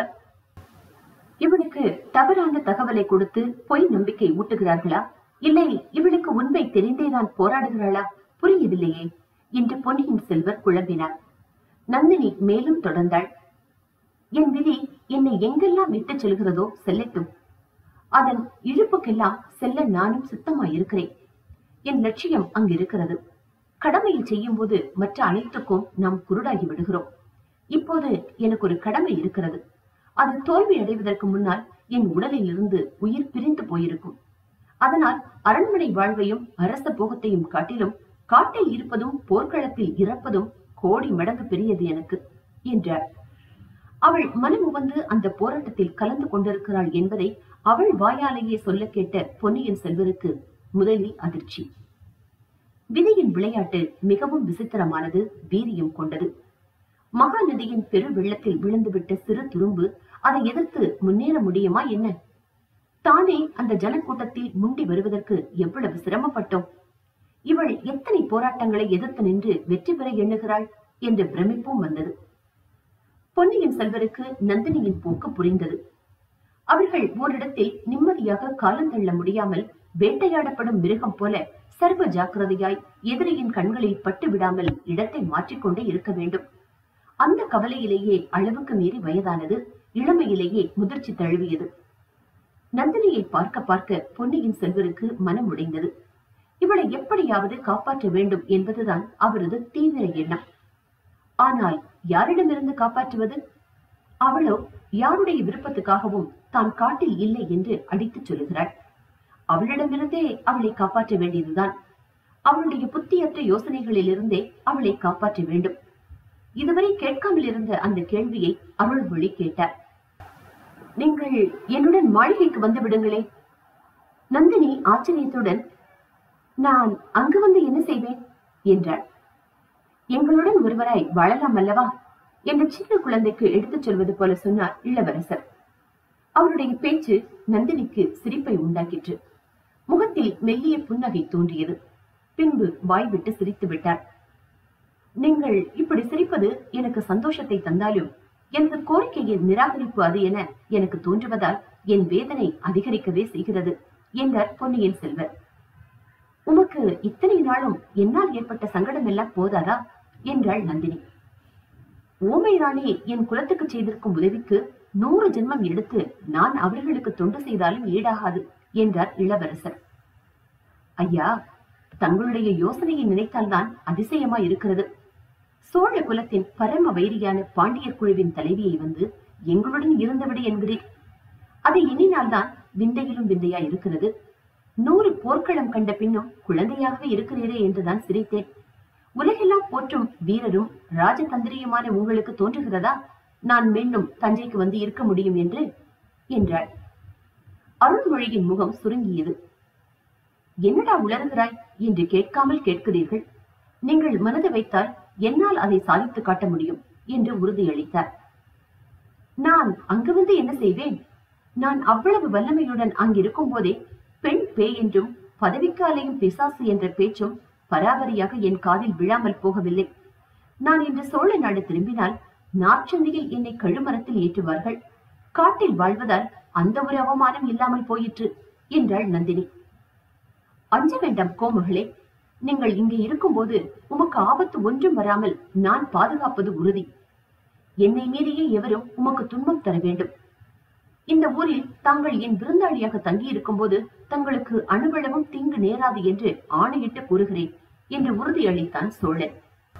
இவளுக்கு தவறான தகவலை கொடுத்து பொய் நம்பிக்கை ஊட்டுகிறார்களா இல்லை இவளுக்கு உண்மை தெரிந்தேதான் போராடுகிறாளா புரியவில்லையே என்று பொன்னியின் செல்வர் குழம்பினார் நந்தினி மேலும் தொடர்ந்தாள் என் விதி என்னை எங்கெல்லாம் விட்டுச் செல்கிறதோ செல்லட்டும் அதன் இழுப்புக்கெல்லாம் செல்ல நானும் சித்தமாயிருக்கிறேன் என் லட்சியம் அங்கிருக்கிறது கடமையை செய்யும் போது மற்ற அனைத்துக்கும் நாம் குருடாகி விடுகிறோம் இப்போது எனக்கு ஒரு கடமை இருக்கிறது அது தோல்வி அடைவதற்கு முன்னால் என் உடலில் இருந்து உயிர் பிரிந்து போயிருக்கும் அதனால் அரண்மனை வாழ்வையும் அரச போகத்தையும் காட்டிலும் காட்டில் இருப்பதும் போர்க்களத்தில் இறப்பதும் கோடி மடங்கு பெரியது எனக்கு என்றார் அவள் மனம் உவந்து அந்த போராட்டத்தில் கலந்து கொண்டிருக்கிறாள் என்பதை அவள் வாயாலேயே சொல்ல கேட்ட பொன்னியின் செல்வருக்கு முதலில் அதிர்ச்சி விதியின் விளையாட்டு மிகவும் விசித்திரமானது வீரியம் கொண்டது மகாநதியின் பெரு வெள்ளத்தில் விழுந்துவிட்ட சிறு துரும்பு அதை எதிர்த்து முன்னேற முடியுமா என்ன தானே அந்த ஜனக்கூட்டத்தில் முண்டி வருவதற்கு எவ்வளவு சிரமப்பட்டோம் இவள் எத்தனை போராட்டங்களை எதிர்த்து நின்று வெற்றி பெற எண்ணுகிறாள் என்ற பிரமிப்பும் வந்தது பொன்னியின் செல்வருக்கு நந்தினியின் போக்கு புரிந்தது அவர்கள் ஓரிடத்தில் நிம்மதியாக காலந்தள்ள முடியாமல் வேட்டையாடப்படும் மிருகம் போல சர்வ ஜாக்கிரதையாய் எதிரியின் கண்களில் பட்டு விடாமல் இடத்தை மாற்றிக்கொண்டே இருக்க வேண்டும் அந்த கவலையிலேயே அளவுக்கு மீறி வயதானது இளமையிலேயே முதிர்ச்சி தழுவியது நந்தினியை பார்க்க பார்க்க பொன்னியின் செல்வருக்கு மனம் உடைந்தது இவளை எப்படியாவது காப்பாற்ற வேண்டும் என்பதுதான் அவரது தீவிர எண்ணம் ஆனால் யாரிடமிருந்து காப்பாற்றுவது அவளோ யாருடைய விருப்பத்துக்காகவும் தான் காட்டில் இல்லை என்று அடித்துச் சொல்லுகிறாள் அவளிடமிருந்தே அவளை காப்பாற்ற வேண்டியதுதான் அவளுடைய புத்தியற்ற யோசனைகளிலிருந்தே அவளை காப்பாற்ற வேண்டும் இதுவரை கேட்காமல் இருந்த அந்த கேள்வியை அருள்மொழி கேட்டார் நீங்கள் என்னுடன் மாளிகைக்கு வந்து விடுங்களே நந்தினி ஆச்சரியத்துடன் நான் அங்கு வந்து என்ன செய்வேன் என்றாள் எங்களுடன் ஒருவராய் வாழலாம் அல்லவா என்று சின்ன குழந்தைக்கு எடுத்துச் சொல்வது போல சொன்னார் இளவரசர் அவருடைய பேச்சு நந்தினிக்கு சிரிப்பை உண்டாக்கிற்று முகத்தில் மெல்லிய புன்னகை தோன்றியது பின்பு வாய்விட்டு சிரித்து விட்டார் நீங்கள் இப்படி சிரிப்பது எனக்கு சந்தோஷத்தை தந்தாலும் எனது கோரிக்கையின் நிராகரிப்பு அது என எனக்கு தோன்றுவதால் என் வேதனை அதிகரிக்கவே செய்கிறது என்றார் பொன்னியின் செல்வர் உமக்கு இத்தனை நாளும் என்னால் ஏற்பட்ட சங்கடம் எல்லாம் போதாதா என்றாள் நந்தினி ஊமை ராணி என் குலத்துக்கு செய்திருக்கும் உதவிக்கு நூறு ஜென்மம் எடுத்து நான் அவர்களுக்கு தொண்டு செய்தாலும் ஈடாகாது என்றார் இளவரசர் ஐயா தங்களுடைய யோசனையை நினைத்தால்தான் அதிசயமா இருக்கிறது சோழ குலத்தின் பரம வைரியான பாண்டியர் குழுவின் தலைவியை வந்து எங்களுடன் இருந்தவிடு என்கிறீர் அதை எண்ணினால்தான் விந்தையிலும் விந்தையா இருக்கிறது நூறு போர்க்களம் கண்ட பின்னும் குழந்தையாகவே இருக்கிறீரே என்றுதான் சிரித்தேன் உலகெல்லாம் போற்றும் வீரரும் ராஜதந்திரியுமான உங்களுக்கு தோன்றுகிறதா நான் மீண்டும் தஞ்சைக்கு வந்து இருக்க முடியும் என்று என்றாள் அருள்மொழியின் முகம் சுருங்கியது என்னடா உளறுகிறாய் என்று கேட்காமல் கேட்கிறீர்கள் நீங்கள் மனது வைத்தால் என்னால் அதை சாதித்து காட்ட முடியும் என்று உறுதியளித்தார் நான் அங்கு வந்து என்ன செய்வேன் நான் அவ்வளவு வல்லமையுடன் அங்கிருக்கும் போதே பெண் பேய் என்றும் பதவிக்கு அலையும் பிசாசு என்ற பேச்சும் பராபரியாக என் காதில் விழாமல் போகவில்லை நான் இன்று சோழ நாடு திரும்பினால் நாற்சந்தியில் என்னை கழுமரத்தில் ஏற்றுவார்கள் காட்டில் வாழ்வதால் அந்த ஒரு அவமானம் இல்லாமல் போயிற்று என்றாள் நந்தினி அஞ்ச வேண்டாம் கோமகளே நீங்கள் இங்கே இருக்கும்போது உமக்கு ஆபத்து ஒன்றும் வராமல் நான் பாதுகாப்பது உறுதி என்னை மீறிய எவரும் உமக்கு துன்பம் தர வேண்டும் இந்த ஊரில் தாங்கள் என் விருந்தாளியாக தங்கியிருக்கும் போது தங்களுக்கு அணுவளவும் தீங்கு நேராது என்று ஆணையிட்டு கூறுகிறேன் என்று உறுதியளித்தான் சோழன்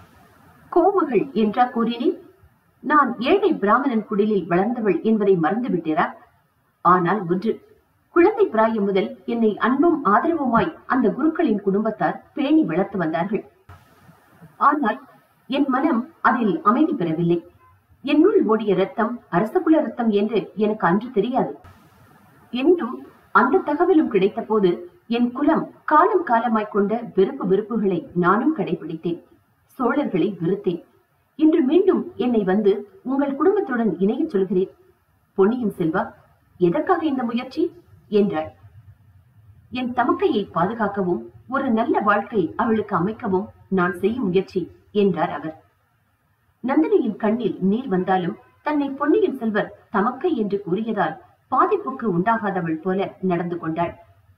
கோமகள் என்றா கூறினேன் நான் ஏழை பிராமணன் குடிலில் வளர்ந்தவள் என்பதை மறந்து விட்டீரா ஆனால் ஒன்று குழந்தை பிராயம் முதல் என்னை அன்பும் ஆதரவுமாய் அந்த குருக்களின் குடும்பத்தார் பேணி வளர்த்து வந்தார்கள் ஆனால் என் மனம் அதில் அமைதி பெறவில்லை என்னுள் ஓடிய ரத்தம் அரசகுல ரத்தம் என்று எனக்கு அன்று தெரியாது என்றும் அந்த தகவலும் கிடைத்த போது என் குலம் காலம் காலமாய் கொண்ட வெறுப்பு வெறுப்புகளை நானும் கடைபிடித்தேன் சோழர்களை வெறுத்தேன் இன்று மீண்டும் என்னை வந்து உங்கள் குடும்பத்துடன் இணையச் சொல்கிறேன் பொன்னியின் செல்வா எதற்காக இந்த முயற்சி என்றாள் என் தமக்கையை பாதுகாக்கவும் ஒரு நல்ல வாழ்க்கை அவளுக்கு அமைக்கவும் நான் செய்யும் முயற்சி என்றார் அவர் நந்தினியின் கண்ணில் நீர் வந்தாலும் தன்னை பொன்னியின் செல்வர் தமக்கை என்று கூறியதால் பாதிப்புக்கு உண்டாகாதவள் போல நடந்து கொண்டாள்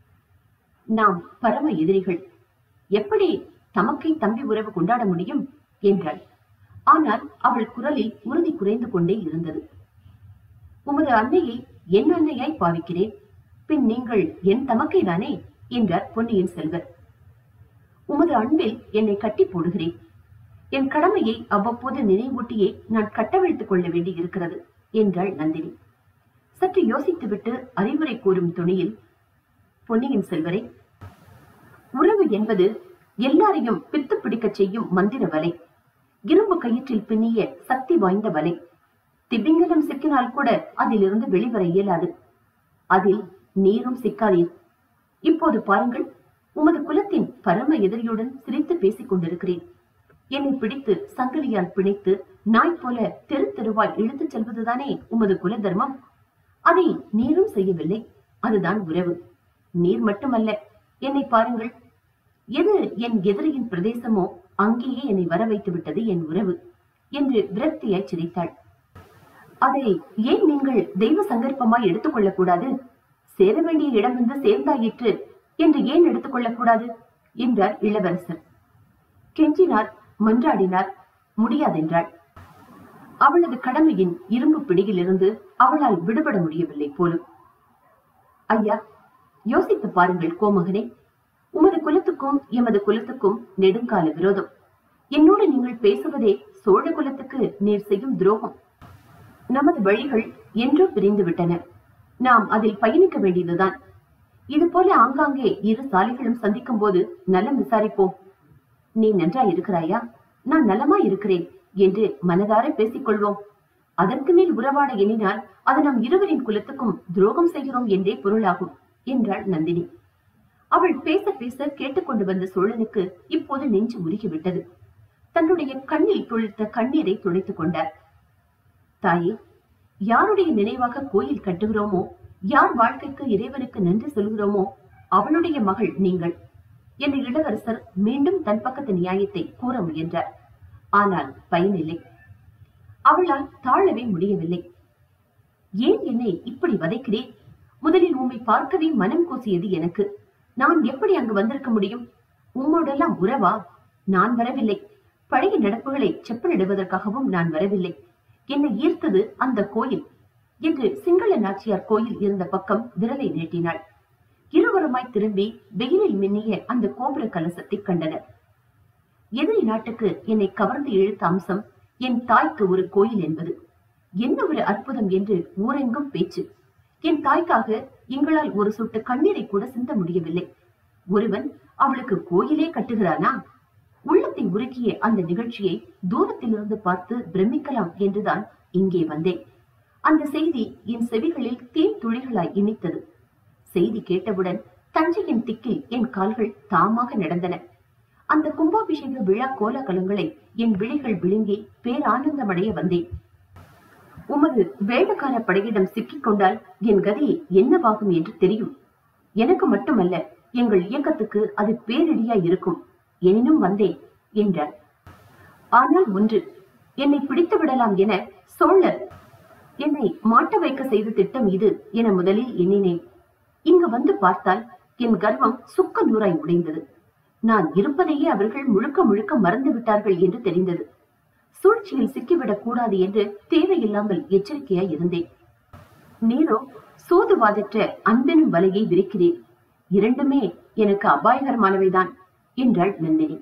நாம் பரம எதிரிகள் எப்படி தமக்கை தம்பி உறவு கொண்டாட முடியும் என்றாள் ஆனால் அவள் குரலில் உறுதி குறைந்து கொண்டே இருந்தது உமது அன்னையை என் அன்னையாய் பாவிக்கிறேன் பின் நீங்கள் என் தமக்கை தானே என்றார் பொன்னியின் செல்வர் உமது அன்பில் என்னை கட்டி போடுகிறேன் என் கடமையை அவ்வப்போது நினைவூட்டியே நான் கட்டவிழ்த்துக் கொள்ள வேண்டியிருக்கிறது என்றாள் நந்தினி சற்று யோசித்துவிட்டு அறிவுரை கூறும் துணியில் பொன்னியின் செல்வரை உறவு என்பது எல்லாரையும் பித்து பிடிக்கச் செய்யும் மந்திர வலை இரும்பு கயிற்றில் பின்னிய சக்தி வாய்ந்த வலை திபிங்கலம் சிக்கினால் கூட அதிலிருந்து வெளிவர இயலாது அதில் நீரும் சிக்காதீர் இப்போது பாருங்கள் உமது குலத்தின் பரம எதிரியுடன் சிரித்து பேசிக் கொண்டிருக்கிறேன் என்னை பிடித்து சங்கிலியால் பிணைத்து நாய் போல தெரு தெருவாய் இழுத்துச் செல்வதுதானே உமது குல தர்மம் அதை நீரும் செய்யவில்லை அதுதான் உறவு நீர் மட்டுமல்ல என்னை பாருங்கள் எது என் எதிரியின் பிரதேசமோ அங்கேயே என்னை வர வைத்து விட்டது என் உறவு என்று விரக்தியாய் சிரித்தாள் அதை ஏன் நீங்கள் தெய்வ சங்கல்பமாய் எடுத்துக்கொள்ளக் கூடாது சேர வேண்டிய இடம் வந்து சேர்ந்தாயிற்று என்று ஏன் எடுத்துக்கொள்ளக் கூடாது என்றார் இளவரசர் கெஞ்சினார் மன்றாடினார் முடியாதென்றாள் அவளது கடமையின் இரும்பு பிடியிலிருந்து அவளால் விடுபட முடியவில்லை போலும் ஐயா யோசித்து பாருங்கள் கோமகனே உமது குலத்துக்கும் எமது குலத்துக்கும் நெடுங்கால விரோதம் என்னோடு நீங்கள் பேசுவதே சோழ குலத்துக்கு நேர் செய்யும் துரோகம் நமது வழிகள் என்றோ பிரிந்து விட்டன நாம் அதில் பயணிக்க வேண்டியதுதான் இது போல ஆங்காங்கே இரு சாலைகளும் சந்திக்கும் போது நலம் விசாரிப்போம் நீ நன்றா இருக்கிறாயா நான் நலமா இருக்கிறேன் என்று மனதார பேசிக்கொள்வோம் அதற்கு மேல் உறவாட எண்ணினால் அது நம் இருவரின் குலத்துக்கும் துரோகம் செய்கிறோம் என்றே பொருளாகும் என்றாள் நந்தினி அவள் பேச பேச கேட்டுக்கொண்டு வந்த சோழனுக்கு இப்போது நெஞ்சு உருகிவிட்டது தன்னுடைய கண்ணில் துளிர்த்த கண்ணீரை துடைத்துக் கொண்டார் தாயே யாருடைய நினைவாக கோயில் கட்டுகிறோமோ யார் வாழ்க்கைக்கு இறைவனுக்கு நன்றி சொல்கிறோமோ அவளுடைய மகள் நீங்கள் என்ற இளவரசர் மீண்டும் தன் பக்கத்து நியாயத்தை கூற முயன்றார் ஆனால் பயனில்லை அவளால் தாழவே முடியவில்லை ஏன் என்னை இப்படி வதைக்கிறேன் முதலில் உம்மை பார்க்கவே மனம் கூசியது எனக்கு நான் எப்படி அங்கு வந்திருக்க முடியும் உம்மோடெல்லாம் உறவா நான் வரவில்லை பழைய நடப்புகளை செப்பனிடுவதற்காகவும் நான் வரவில்லை என்னை ஈர்த்தது அந்த கோயில் என்று சிங்கள நாச்சியார் கோயில் இருந்த பக்கம் விரலை நீட்டினாள் இருவருமாய் திரும்பி வெயிலில் மின்னிய அந்த கோபுர கலசத்தை கண்டனர் எதிரி நாட்டுக்கு என்னை கவர்ந்து இழுத்த அம்சம் என் தாய்க்கு ஒரு கோயில் என்பது என்ன ஒரு அற்புதம் என்று ஊரெங்கும் பேச்சு என் தாய்க்காக எங்களால் ஒரு சொட்டு கண்ணீரை கூட சிந்த முடியவில்லை ஒருவன் அவளுக்கு கோயிலே கட்டுகிறானா உள்ளத்தை உருக்கிய அந்த நிகழ்ச்சியை தூரத்திலிருந்து பார்த்து பிரமிக்கலாம் என்றுதான் இங்கே வந்தேன் அந்த செய்தி என் செவிகளில் தேன் துளிகளாய் இனித்தது செய்தி கேட்டவுடன் தஞ்சையின் திக்கில் என் கால்கள் தாமாக நடந்தன அந்த கும்பாபிஷேக விழா கோலாகலங்களை என் விழிகள் விழுங்கி பேரானந்தமடைய வந்தேன் உமது வேடக்கார படையிடம் சிக்கிக் கொண்டால் என் கதி என்னவாகும் என்று தெரியும் எனக்கு மட்டுமல்ல எங்கள் இயக்கத்துக்கு அது பேரிடியாய் இருக்கும் எனினும் வந்தேன் என்றார் ஆனால் ஒன்று என்னை பிடித்து விடலாம் என சோழர் என்னை மாட்ட வைக்க செய்த திட்டம் இது என முதலில் எண்ணினேன் இங்கு வந்து பார்த்தால் என் கர்வம் சுக்க நூறாய் உடைந்தது நான் இருப்பதையே அவர்கள் முழுக்க முழுக்க மறந்து விட்டார்கள் என்று தெரிந்தது சூழ்ச்சியில் சிக்கிவிடக் கூடாது என்று தேவையில்லாமல் எச்சரிக்கையாய் இருந்தேன் நீரோ சூதுவாதற்ற அன்பெனும் வலையை விரிக்கிறேன் இரண்டுமே எனக்கு அபாயகரமானவைதான் என்றாள் நந்தினி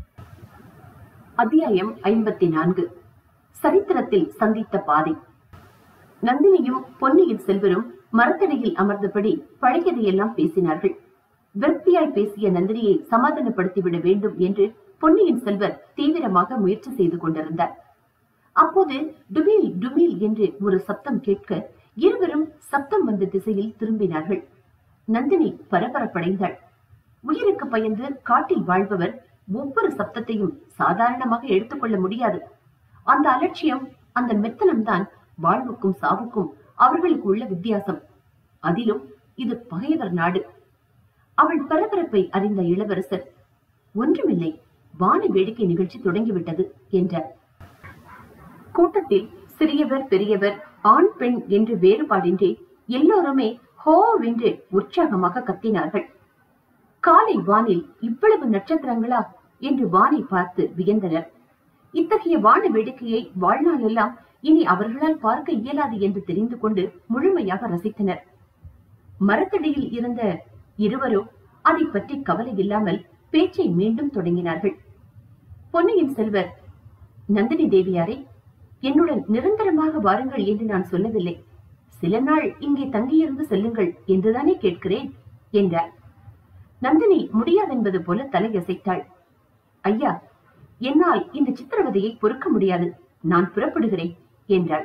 அத்தியாயம் ஐம்பத்தி நான்கு சரித்திரத்தில் சந்தித்த பாதை நந்தினியும் பொன்னியின் செல்வரும் மரத்தடியில் அமர்ந்தபடி பழையதையெல்லாம் பேசினார்கள் விரக்தியாய் பேசிய நந்தினியை சமாதானப்படுத்திவிட வேண்டும் என்று பொன்னியின் செல்வர் தீவிரமாக முயற்சி செய்து கொண்டிருந்தார் அப்போது டுமீல் டுமீல் என்று ஒரு சப்தம் கேட்க இருவரும் சப்தம் வந்த திசையில் திரும்பினார்கள் நந்தினி பரபரப்படைந்தாள் உயிருக்கு பயந்து காட்டில் வாழ்பவர் ஒவ்வொரு சப்தத்தையும் சாதாரணமாக எடுத்துக்கொள்ள முடியாது அந்த அலட்சியம் அந்த மெத்தனம்தான் வாழ்வுக்கும் சாவுக்கும் அவர்களுக்கு உள்ள வித்தியாசம் அதிலும் இது பகைவர் நாடு அவள் பரபரப்பை அறிந்த இளவரசர் ஒன்றுமில்லை வான வேடிக்கை நிகழ்ச்சி தொடங்கிவிட்டது என்றார் கூட்டத்தில் சிறியவர் பெரியவர் ஆண் பெண் என்று வேறுபாடின்றி எல்லோருமே ஹோ வென்று உற்சாகமாக கத்தினார்கள் காலை வானில் இவ்வளவு நட்சத்திரங்களா என்று வானை பார்த்து வியந்தனர் இத்தகைய வான வேடிக்கையை வாழ்நாளெல்லாம் இனி அவர்களால் பார்க்க இயலாது என்று தெரிந்து கொண்டு முழுமையாக ரசித்தனர் மரத்தடியில் இருந்த இருவரோ அதை பற்றி கவலை இல்லாமல் பேச்சை மீண்டும் தொடங்கினார்கள் பொன்னியின் செல்வர் நந்தினி தேவியாரே என்னுடன் நிரந்தரமாக வாருங்கள் என்று நான் சொல்லவில்லை சில நாள் இங்கே தங்கியிருந்து செல்லுங்கள் என்றுதானே கேட்கிறேன் என்றார் நந்தினி முடியாதென்பது போல தலையசைத்தாள் ஐயா என்னால் இந்த சித்திரவதையை பொறுக்க முடியாது நான் புறப்படுகிறேன் என்றாள்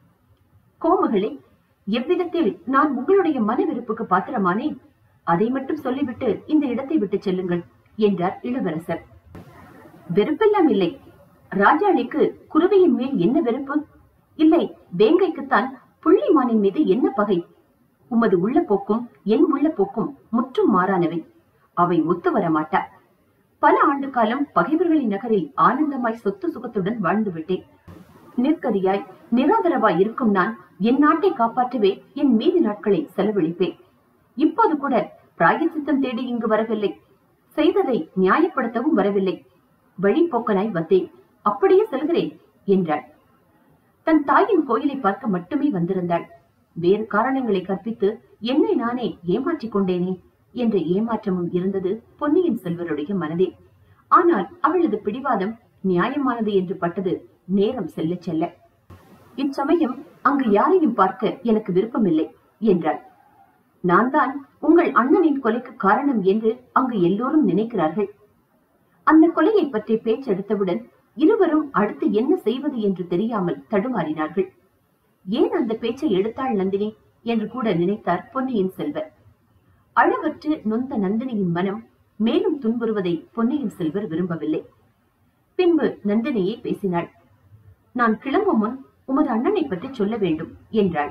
கோமுகளே எவ்விதத்தில் நான் உங்களுடைய மன விருப்புக்கு பாத்திரமானேன் அதை மட்டும் சொல்லிவிட்டு இந்த இடத்தை விட்டு செல்லுங்கள் என்றார் இளவரசர் வெறுப்பெல்லாம் இல்லை ராஜாளிக்கு குருவையின் மேல் என்ன வெறுப்பு இல்லை வேங்கைக்குத்தான் புள்ளிமானின் மீது என்ன பகை உமது உள்ள போக்கும் என் உள்ள போக்கும் முற்றும் மாறானவை அவை ஒத்து வர மாட்டா பல ஆண்டு காலம் பகைவர்களின் நகரில் ஆனந்தமாய் சொத்து சுகத்துடன் வாழ்ந்து விட்டேன் நிற்கதியாய் நிராதரவாய் இருக்கும் நான் என் நாட்டை காப்பாற்றவே என் மீதி நாட்களை செலவழிப்பேன் இப்போது கூட பிராயசித்தம் தேடி இங்கு வரவில்லை செய்ததை நியாயப்படுத்தவும் வரவில்லை வழிபோக்கனாய் வந்தேன் அப்படியே செல்கிறேன் என்றாள் தன் தாயின் கோயிலை பார்க்க மட்டுமே வந்திருந்தாள் வேறு காரணங்களை கற்பித்து என்னை நானே ஏமாற்றிக் கொண்டேனே என்ற ஏமாற்றமும் இருந்தது பொன்னியின் செல்வருடைய மனதில் ஆனால் அவளது பிடிவாதம் நியாயமானது என்று பட்டது நேரம் செல்ல செல்ல இச்சமயம் அங்கு யாரையும் பார்க்க எனக்கு விருப்பமில்லை என்றாள் நான் தான் உங்கள் அண்ணனின் கொலைக்கு காரணம் என்று அங்கு எல்லோரும் நினைக்கிறார்கள் அந்த கொலையை பற்றி பேச்செடுத்தவுடன் இருவரும் அடுத்து என்ன செய்வது என்று தெரியாமல் தடுமாறினார்கள் ஏன் அந்த பேச்சை எடுத்தாள் நந்தினி என்று கூட நினைத்தார் பொன்னியின் செல்வர் அளவற்று நொந்த நந்தினியின் மனம் மேலும் துன்புறுவதை பொன்னியின் செல்வர் விரும்பவில்லை பின்பு நந்தினியே பேசினாள் நான் கிளம்பும் முன் உமது அண்ணனை பற்றி சொல்ல வேண்டும் என்றாள்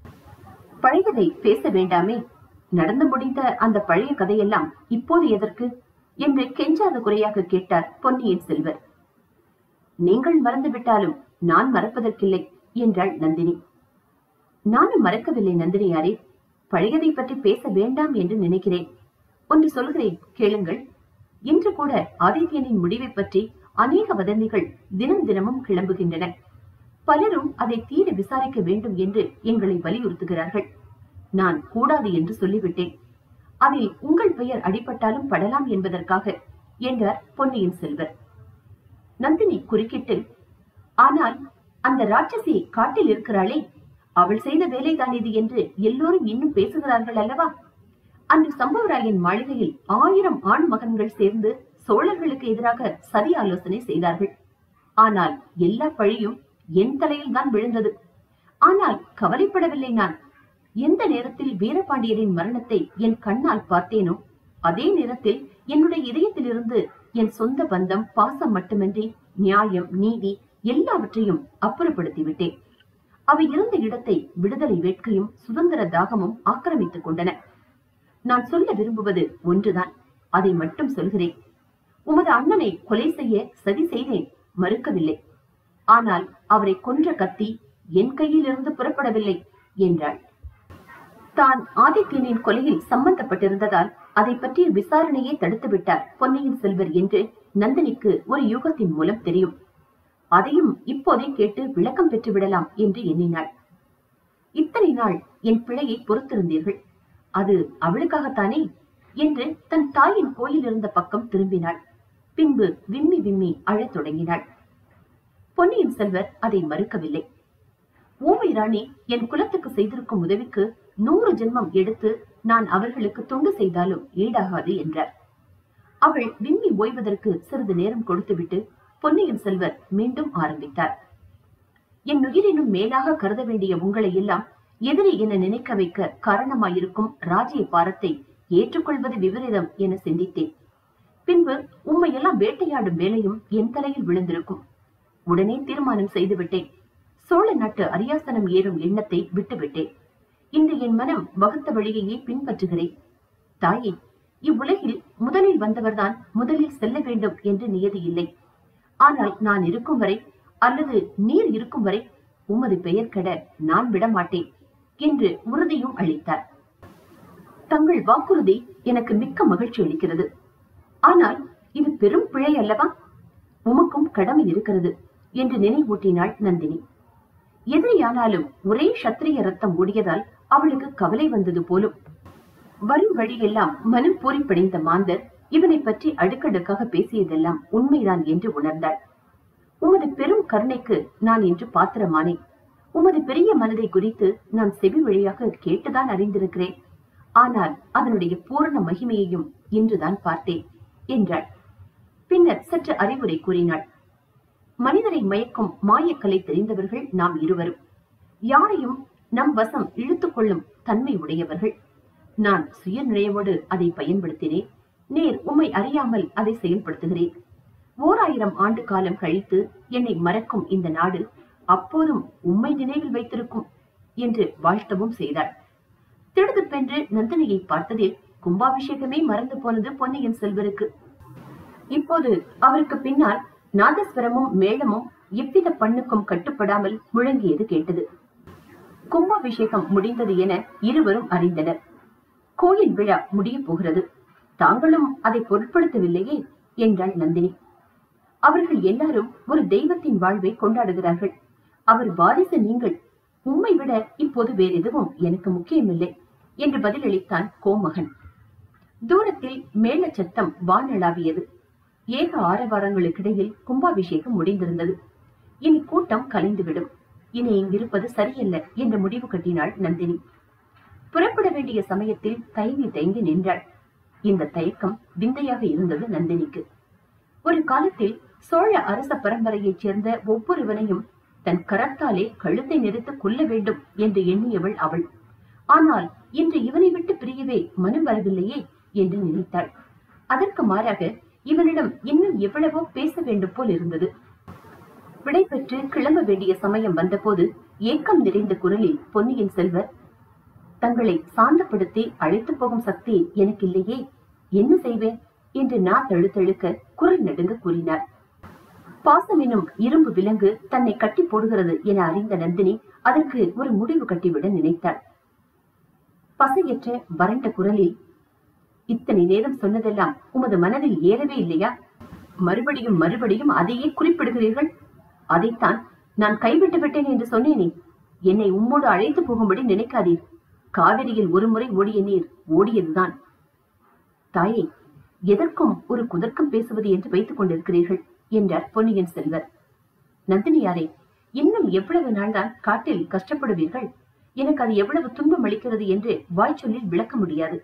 பழையதை பேச வேண்டாமே நடந்து முடிந்த அந்த பழைய கதையெல்லாம் இப்போது எதற்கு என்று கெஞ்சாத குறையாக கேட்டார் பொன்னியின் செல்வர் நீங்கள் மறந்துவிட்டாலும் நான் மறப்பதற்கில்லை என்றாள் நந்தினி நானும் மறக்கவில்லை நந்தினியாரே பழையதை பற்றி பேச வேண்டாம் என்று நினைக்கிறேன் ஒன்று சொல்கிறேன் கேளுங்கள் இன்று கூட ஆதித்யனின் முடிவை பற்றி அநேக வதந்திகள் தினம் தினமும் கிளம்புகின்றன பலரும் அதை தீர விசாரிக்க வேண்டும் என்று எங்களை வலியுறுத்துகிறார்கள் நான் கூடாது என்று சொல்லிவிட்டேன் அதில் உங்கள் பெயர் அடிபட்டாலும் படலாம் என்பதற்காக என்றார் பொன்னியின் செல்வர் நந்தினி குறுக்கிட்டு ஆனால் அந்த ராட்சசி காட்டில் இருக்கிறாளே அவள் செய்த வேலைதான் இது என்று எல்லோரும் இன்னும் பேசுகிறார்கள் அல்லவா அன்று சம்பவராயன் மாளிகையில் ஆயிரம் ஆண் மகன்கள் சேர்ந்து சோழர்களுக்கு எதிராக சதி ஆலோசனை செய்தார்கள் ஆனால் எல்லா பழியும் என் தலையில் தான் விழுந்தது ஆனால் கவலைப்படவில்லை நான் எந்த நேரத்தில் வீரபாண்டியரின் மரணத்தை என் கண்ணால் பார்த்தேனோ அதே நேரத்தில் என்னுடைய இதயத்திலிருந்து என் சொந்த பந்தம் பாசம் மட்டுமின்றி நியாயம் நீதி எல்லாவற்றையும் அப்புறப்படுத்தி விட்டேன் அவை இருந்த இடத்தை விடுதலை வேட்கையும் சுதந்திர தாகமும் ஆக்கிரமித்துக் கொண்டன நான் சொல்ல விரும்புவது ஒன்றுதான் அதை மட்டும் சொல்கிறேன் உமது அண்ணனை கொலை செய்ய சதி செய்தேன் மறுக்கவில்லை ஆனால் அவரை கொன்ற கத்தி என் கையிலிருந்து புறப்படவில்லை என்றாள் தான் ஆதித்யனின் கொலையில் சம்பந்தப்பட்டிருந்ததால் அதை பற்றிய விசாரணையை தடுத்து விட்டார் பொன்னியின் செல்வர் என்று நந்தினிக்கு ஒரு யூகத்தின் மூலம் தெரியும் அதையும் இப்போதே கேட்டு விளக்கம் பெற்று விடலாம் என்று எண்ணினாள் இத்தனை நாள் என் பிழையை பொறுத்திருந்தீர்கள் அது அவளுக்காகத்தானே என்று தன் தாயின் கோயில் இருந்த பக்கம் திரும்பினாள் பின்பு விம்மி விம்மி அழத் தொடங்கினாள் பொன்னியின் செல்வர் அதை மறுக்கவில்லை ஊமை ராணி என் குலத்துக்கு செய்திருக்கும் உதவிக்கு நூறு ஜென்மம் எடுத்து நான் அவர்களுக்கு தொண்டு செய்தாலும் ஈடாகாது என்றார் அவள் விம்மி ஓய்வதற்கு சிறிது நேரம் கொடுத்துவிட்டு பொன்னியின் செல்வர் மீண்டும் ஆரம்பித்தார் என் உயிரினும் மேலாக கருத வேண்டிய உங்களை எல்லாம் எதிரி என நினைக்க வைக்க காரணமாயிருக்கும் ராஜ்ய பாரத்தை ஏற்றுக்கொள்வது விபரீதம் என சிந்தித்தேன் பின்பு உம்மையெல்லாம் வேட்டையாடும் வேலையும் என் தலையில் விழுந்திருக்கும் உடனே தீர்மானம் செய்துவிட்டேன் சோழ நாட்டு அரியாசனம் ஏறும் எண்ணத்தை விட்டுவிட்டேன் இன்று என் மனம் வகுத்த வழியையே பின்பற்றுகிறேன் தாயே இவ்வுலகில் முதலில் வந்தவர்தான் முதலில் செல்ல வேண்டும் என்று நியதி இல்லை ஆனால் நான் இருக்கும் வரை அல்லது நீர் இருக்கும் வரை உமது பெயர் கெட நான் விட மாட்டேன் என்று உறுதியும் அளித்தார் தங்கள் வாக்குறுதி எனக்கு மிக்க மகிழ்ச்சி அளிக்கிறது ஆனால் இது பெரும் பிழை அல்லவா உமக்கும் கடமை இருக்கிறது என்று நினைவூட்டினாள் நந்தினி எதிரியானாலும் ஒரே சத்திரிய ரத்தம் ஓடியதால் அவளுக்கு கவலை வந்தது போலும் வரும் வழியெல்லாம் மனம் பூரிப்படைந்த மாந்தர் இவனை பற்றி அடுக்கடுக்காக பேசியதெல்லாம் உண்மைதான் என்று உணர்ந்தாள் உமது பெரும் கருணைக்கு நான் இன்று பாத்திரமானேன் உமது பெரிய மனதை குறித்து நான் செவி வழியாக கேட்டுதான் அறிந்திருக்கிறேன் ஆனால் அதனுடைய பூரண மகிமையையும் இன்றுதான் பார்த்தேன் என்றாள் பின்னர் சற்று அறிவுரை கூறினாள் மனிதரை மயக்கும் மாயக்கலை தெரிந்தவர்கள் நாம் இருவரும் யாரையும் நம் வசம் இழுத்துக் கொள்ளும் தன்மை உடையவர்கள் நான் சுய நினைவோடு அதை பயன்படுத்தினேன் நேர் உம்மை அறியாமல் அதை செயல்படுத்துகிறேன் ஓர் ஆயிரம் ஆண்டு காலம் கழித்து என்னை மறக்கும் இந்த நாடு அப்போதும் உம்மை நினைவில் வைத்திருக்கும் என்று வாழ்த்தவும் செய்தாள் திடுதுப்பென்று நந்தினியை பார்த்ததில் கும்பாபிஷேகமே மறந்து போனது பொன்னியின் செல்வருக்கு இப்போது அவருக்கு பின்னால் நாதஸ்வரமும் மேளமும் எவ்வித பண்ணுக்கும் கட்டுப்படாமல் முழங்கியது கேட்டது கும்பாபிஷேகம் முடிந்தது என இருவரும் அறிந்தனர் கோயில் விழா முடிய போகிறது தாங்களும் அதை பொருட்படுத்தவில்லையே என்றாள் நந்தினி அவர்கள் எல்லாரும் ஒரு தெய்வத்தின் வாழ்வை கொண்டாடுகிறார்கள் அவர் வாரிசு நீங்கள் உம்மை விட இப்போது வேறு எதுவும் எனக்கு முக்கியமில்லை என்று பதிலளித்தான் கோமகன் தூரத்தில் மேல சத்தம் வானளாவியது ஏக ஆரவாரங்களுக்கிடையில் கும்பாபிஷேகம் முடிந்திருந்தது இனி கூட்டம் கலைந்துவிடும் இனி இங்கிருப்பது சரியல்ல என்ற முடிவு கட்டினாள் நந்தினி புறப்பட வேண்டிய சமயத்தில் தயங்கி தயங்கி நின்றாள் இந்த தயக்கம் விந்தையாக இருந்தது நந்தினிக்கு ஒரு காலத்தில் சோழ அரச பரம்பரையைச் சேர்ந்த ஒவ்வொருவனையும் தன் கரத்தாலே கழுத்தை நிறுத்து கொள்ள வேண்டும் என்று எண்ணியவள் அவள் ஆனால் இன்று இவனை விட்டு பிரியவே மனம் வரவில்லையே என்று நினைத்தாள் அதற்கு மாறாக இவனிடம் இன்னும் எவ்வளவோ பேச வேண்டும் போல் இருந்தது விடை பெற்று கிளம்ப வேண்டிய சமயம் வந்தபோது ஏக்கம் நிறைந்த குரலில் பொன்னியின் செல்வர் தங்களை சாந்தப்படுத்தி அழைத்து போகும் சக்தி எனக்கு இல்லையே என்ன செய்வேன் என்று நா தழுத்தழுக்க குரல் நடுங்க கூறினார் பாசம் எனும் இரும்பு விலங்கு தன்னை கட்டி போடுகிறது என அறிந்த நந்தினி அதற்கு ஒரு முடிவு கட்டிவிட நினைத்தாள் பசையற்ற வறண்ட குரலில் இத்தனை நேரம் சொன்னதெல்லாம் உமது மனதில் ஏறவே இல்லையா மறுபடியும் மறுபடியும் அதையே குறிப்பிடுகிறீர்கள் அதைத்தான் நான் கைவிட்டு விட்டேன் என்று சொன்னேனே என்னை உம்மோடு அழைத்து போகும்படி நினைக்காதீர் காவிரியில் ஒருமுறை ஓடிய நீர் ஓடியதுதான் தாயே எதற்கும் ஒரு குதர்க்கம் பேசுவது என்று வைத்துக் கொண்டிருக்கிறீர்கள் என்றார் பொன்னியின் செல்வர் நந்தினியாரே இன்னும் எவ்வளவு நாள்தான் காட்டில் கஷ்டப்படுவீர்கள் எனக்கு அது எவ்வளவு துன்பம் அளிக்கிறது என்று வாய்ச்சொல்லில் விளக்க முடியாது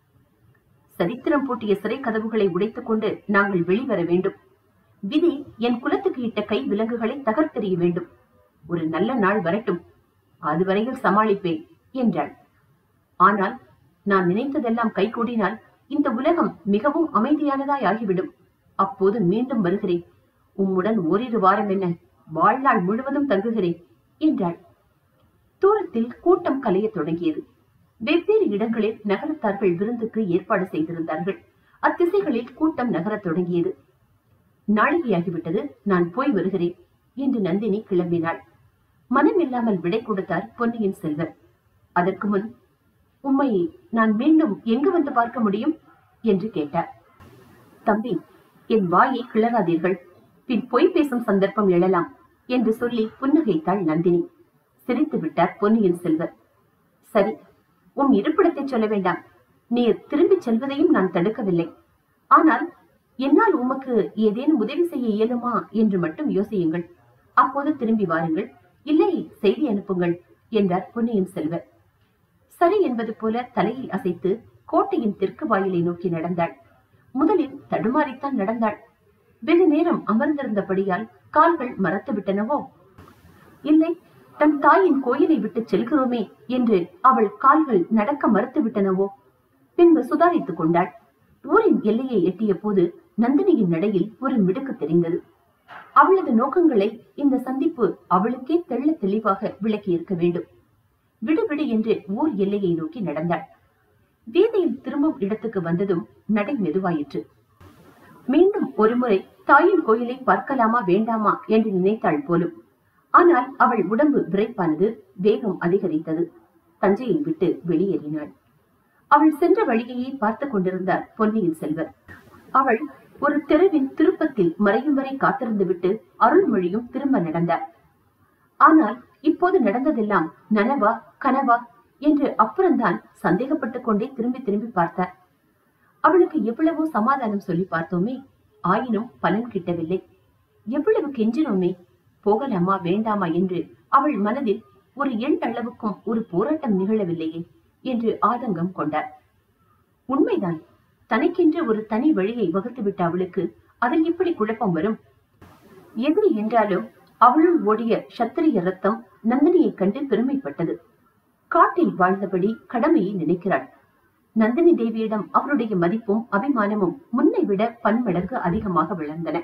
சரித்திரம் பூட்டிய சிறை கதவுகளை உடைத்துக் கொண்டு நாங்கள் வெளிவர வேண்டும் விதி என் குலத்துக்கு இட்ட கை விலங்குகளை தகர்த்தெறிய வேண்டும் ஒரு நல்ல நாள் வரட்டும் அதுவரையில் சமாளிப்பேன் என்றாள் ஆனால் நான் நினைத்ததெல்லாம் கைகூடினால் இந்த உலகம் மிகவும் அமைதியானதாய் ஆகிவிடும் அப்போது மீண்டும் வருகிறேன் உம்முடன் ஓரிரு வாரம் என்ன வாழ்நாள் முழுவதும் தங்குகிறேன் என்றாள் தூரத்தில் கூட்டம் கலையத் தொடங்கியது வெவ்வேறு இடங்களில் நகரத்தார்கள் விருந்துக்கு ஏற்பாடு செய்திருந்தார்கள் அத்திசைகளில் கூட்டம் நகரத் தொடங்கியது நாளிகையாகிவிட்டது நான் போய் வருகிறேன் என்று நந்தினி கிளம்பினாள் மனமில்லாமல் விடை கொடுத்தார் பொன்னியின் செல்வர் அதற்கு முன் உம்மை நான் மீண்டும் எங்கு வந்து பார்க்க முடியும் என்று கேட்டார் தம்பி என் வாயை கிளறாதீர்கள் பின் பொய் பேசும் சந்தர்ப்பம் எழலாம் என்று சொல்லி புன்னகைத்தாள் நந்தினி சிரித்து விட்டார் பொன்னியின் செல்வர் சரி உம் இருப்பிடத்தை சொல்ல வேண்டாம் நீர் திரும்பிச் செல்வதையும் நான் தடுக்கவில்லை ஆனால் என்னால் உமக்கு ஏதேனும் உதவி செய்ய இயலுமா என்று மட்டும் யோசியுங்கள் அப்போது திரும்பி வாருங்கள் இல்லை செய்தி அனுப்புங்கள் என்றார் பொன்னியின் செல்வர் சரி என்பது போல தலையை அசைத்து கோட்டையின் தெற்கு வாயிலை நோக்கி நடந்தாள் முதலில் தடுமாறித்தான் நடந்தாள் வெகு நேரம் அமர்ந்திருந்தபடியால் கால்கள் மறத்து விட்டனவோ இல்லை தன் தாயின் கோயிலை விட்டு செல்கிறோமே என்று அவள் கால்கள் நடக்க மறுத்து விட்டனவோ பின்பு சுதாரித்துக் கொண்டாள் ஊரின் எல்லையை எட்டிய போது நந்தினியின் நடையில் ஒரு மிடுக்கு தெரிந்தது அவளது நோக்கங்களை இந்த சந்திப்பு அவளுக்கே தெள்ள தெளிவாக விளக்கி இருக்க வேண்டும் விடு விடு என்று ஊர் எல்லையை நோக்கி நடந்தாள் வீதியில் திரும்பும் இடத்துக்கு வந்ததும் நடை மெதுவாயிற்று மீண்டும் ஒருமுறை தாயின் கோயிலை பார்க்கலாமா வேண்டாமா என்று நினைத்தாள் போலும் ஆனால் அவள் உடம்பு விரைப்பானது வேகம் அதிகரித்தது தஞ்சையை விட்டு வெளியேறினாள் அவள் சென்ற வழியையே பார்த்துக் கொண்டிருந்தார் பொன்னியின் செல்வர் அவள் ஒரு தெருவின் திருப்பத்தில் மறையும் வரை காத்திருந்து விட்டு அருள்மொழியும் திரும்ப நடந்தார் ஆனால் இப்போது நடந்ததெல்லாம் நனவா கனவா என்று அப்புறம்தான் சந்தேகப்பட்டுக் கொண்டே திரும்பி திரும்பி பார்த்தார் அவளுக்கு எவ்வளவோ சமாதானம் சொல்லி பார்த்தோமே ஆயினும் பலன் கிட்டவில்லை எவ்வளவு கெஞ்சினோமே போகலாமா வேண்டாமா என்று அவள் மனதில் ஒரு எண் அளவுக்கும் ஒரு போராட்டம் நிகழவில்லையே என்று ஆதங்கம் கொண்டார் உண்மைதான் தனக்கென்று ஒரு தனி வழியை வகுத்துவிட்ட அவளுக்கு அதில் எப்படி குழப்பம் வரும் எதிரி என்றாலும் அவளுள் ஓடிய சத்திரிய ரத்தம் நந்தினியைக் கண்டு பெருமைப்பட்டது காட்டில் வாழ்ந்தபடி கடமையை நினைக்கிறாள் நந்தினி தேவியிடம் அவருடைய மதிப்பும் அபிமானமும் முன்னை விட பன்மடங்கு அதிகமாக விளந்தன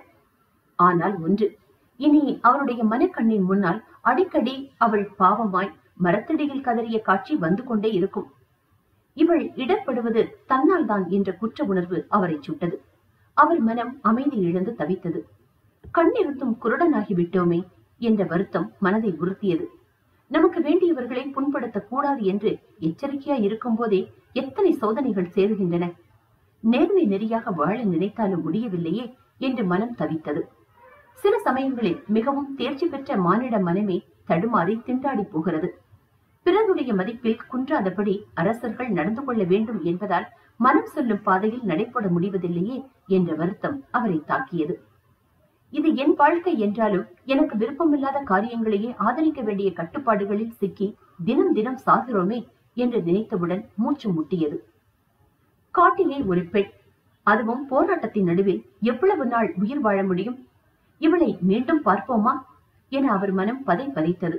ஆனால் ஒன்று இனி அவருடைய மனக்கண்ணின் முன்னால் அடிக்கடி அவள் பாவமாய் மரத்தடியில் கதறிய காட்சி வந்து கொண்டே இருக்கும் இவள் இடர்படுவது தன்னால் தான் என்ற குற்ற உணர்வு அவரை சுட்டது அவர் மனம் அமைதி இழந்து தவித்தது கண்ணிருந்தும் குருடனாகி விட்டோமே என்ற வருத்தம் மனதை உறுத்தியது நமக்கு வேண்டியவர்களை புண்படுத்தக் கூடாது என்று எச்சரிக்கையா இருக்கும் போதே எத்தனை சோதனைகள் சேருகின்றன நேர்மை நெறியாக வாழ நினைத்தாலும் முடியவில்லையே என்று மனம் தவித்தது சில சமயங்களில் மிகவும் தேர்ச்சி பெற்ற மானிட மனமே தடுமாறி திண்டாடி போகிறது பிறருடைய மதிப்பில் குன்றாதபடி அரசர்கள் நடந்து கொள்ள வேண்டும் என்பதால் மனம் சொல்லும் பாதையில் நடைபெற முடிவதில்லையே என்ற வருத்தம் அவரை தாக்கியது இது என் வாழ்க்கை என்றாலும் எனக்கு விருப்பமில்லாத காரியங்களையே ஆதரிக்க வேண்டிய கட்டுப்பாடுகளில் சிக்கி தினம் தினம் சாகிறோமே என்று நினைத்தவுடன் மூச்சு முட்டியது காட்டிலே ஒரு பெண் அதுவும் போராட்டத்தின் நடுவில் எவ்வளவு நாள் உயிர் வாழ முடியும் இவளை மீண்டும் பார்ப்போமா என அவர் மனம் பதை பதைத்தது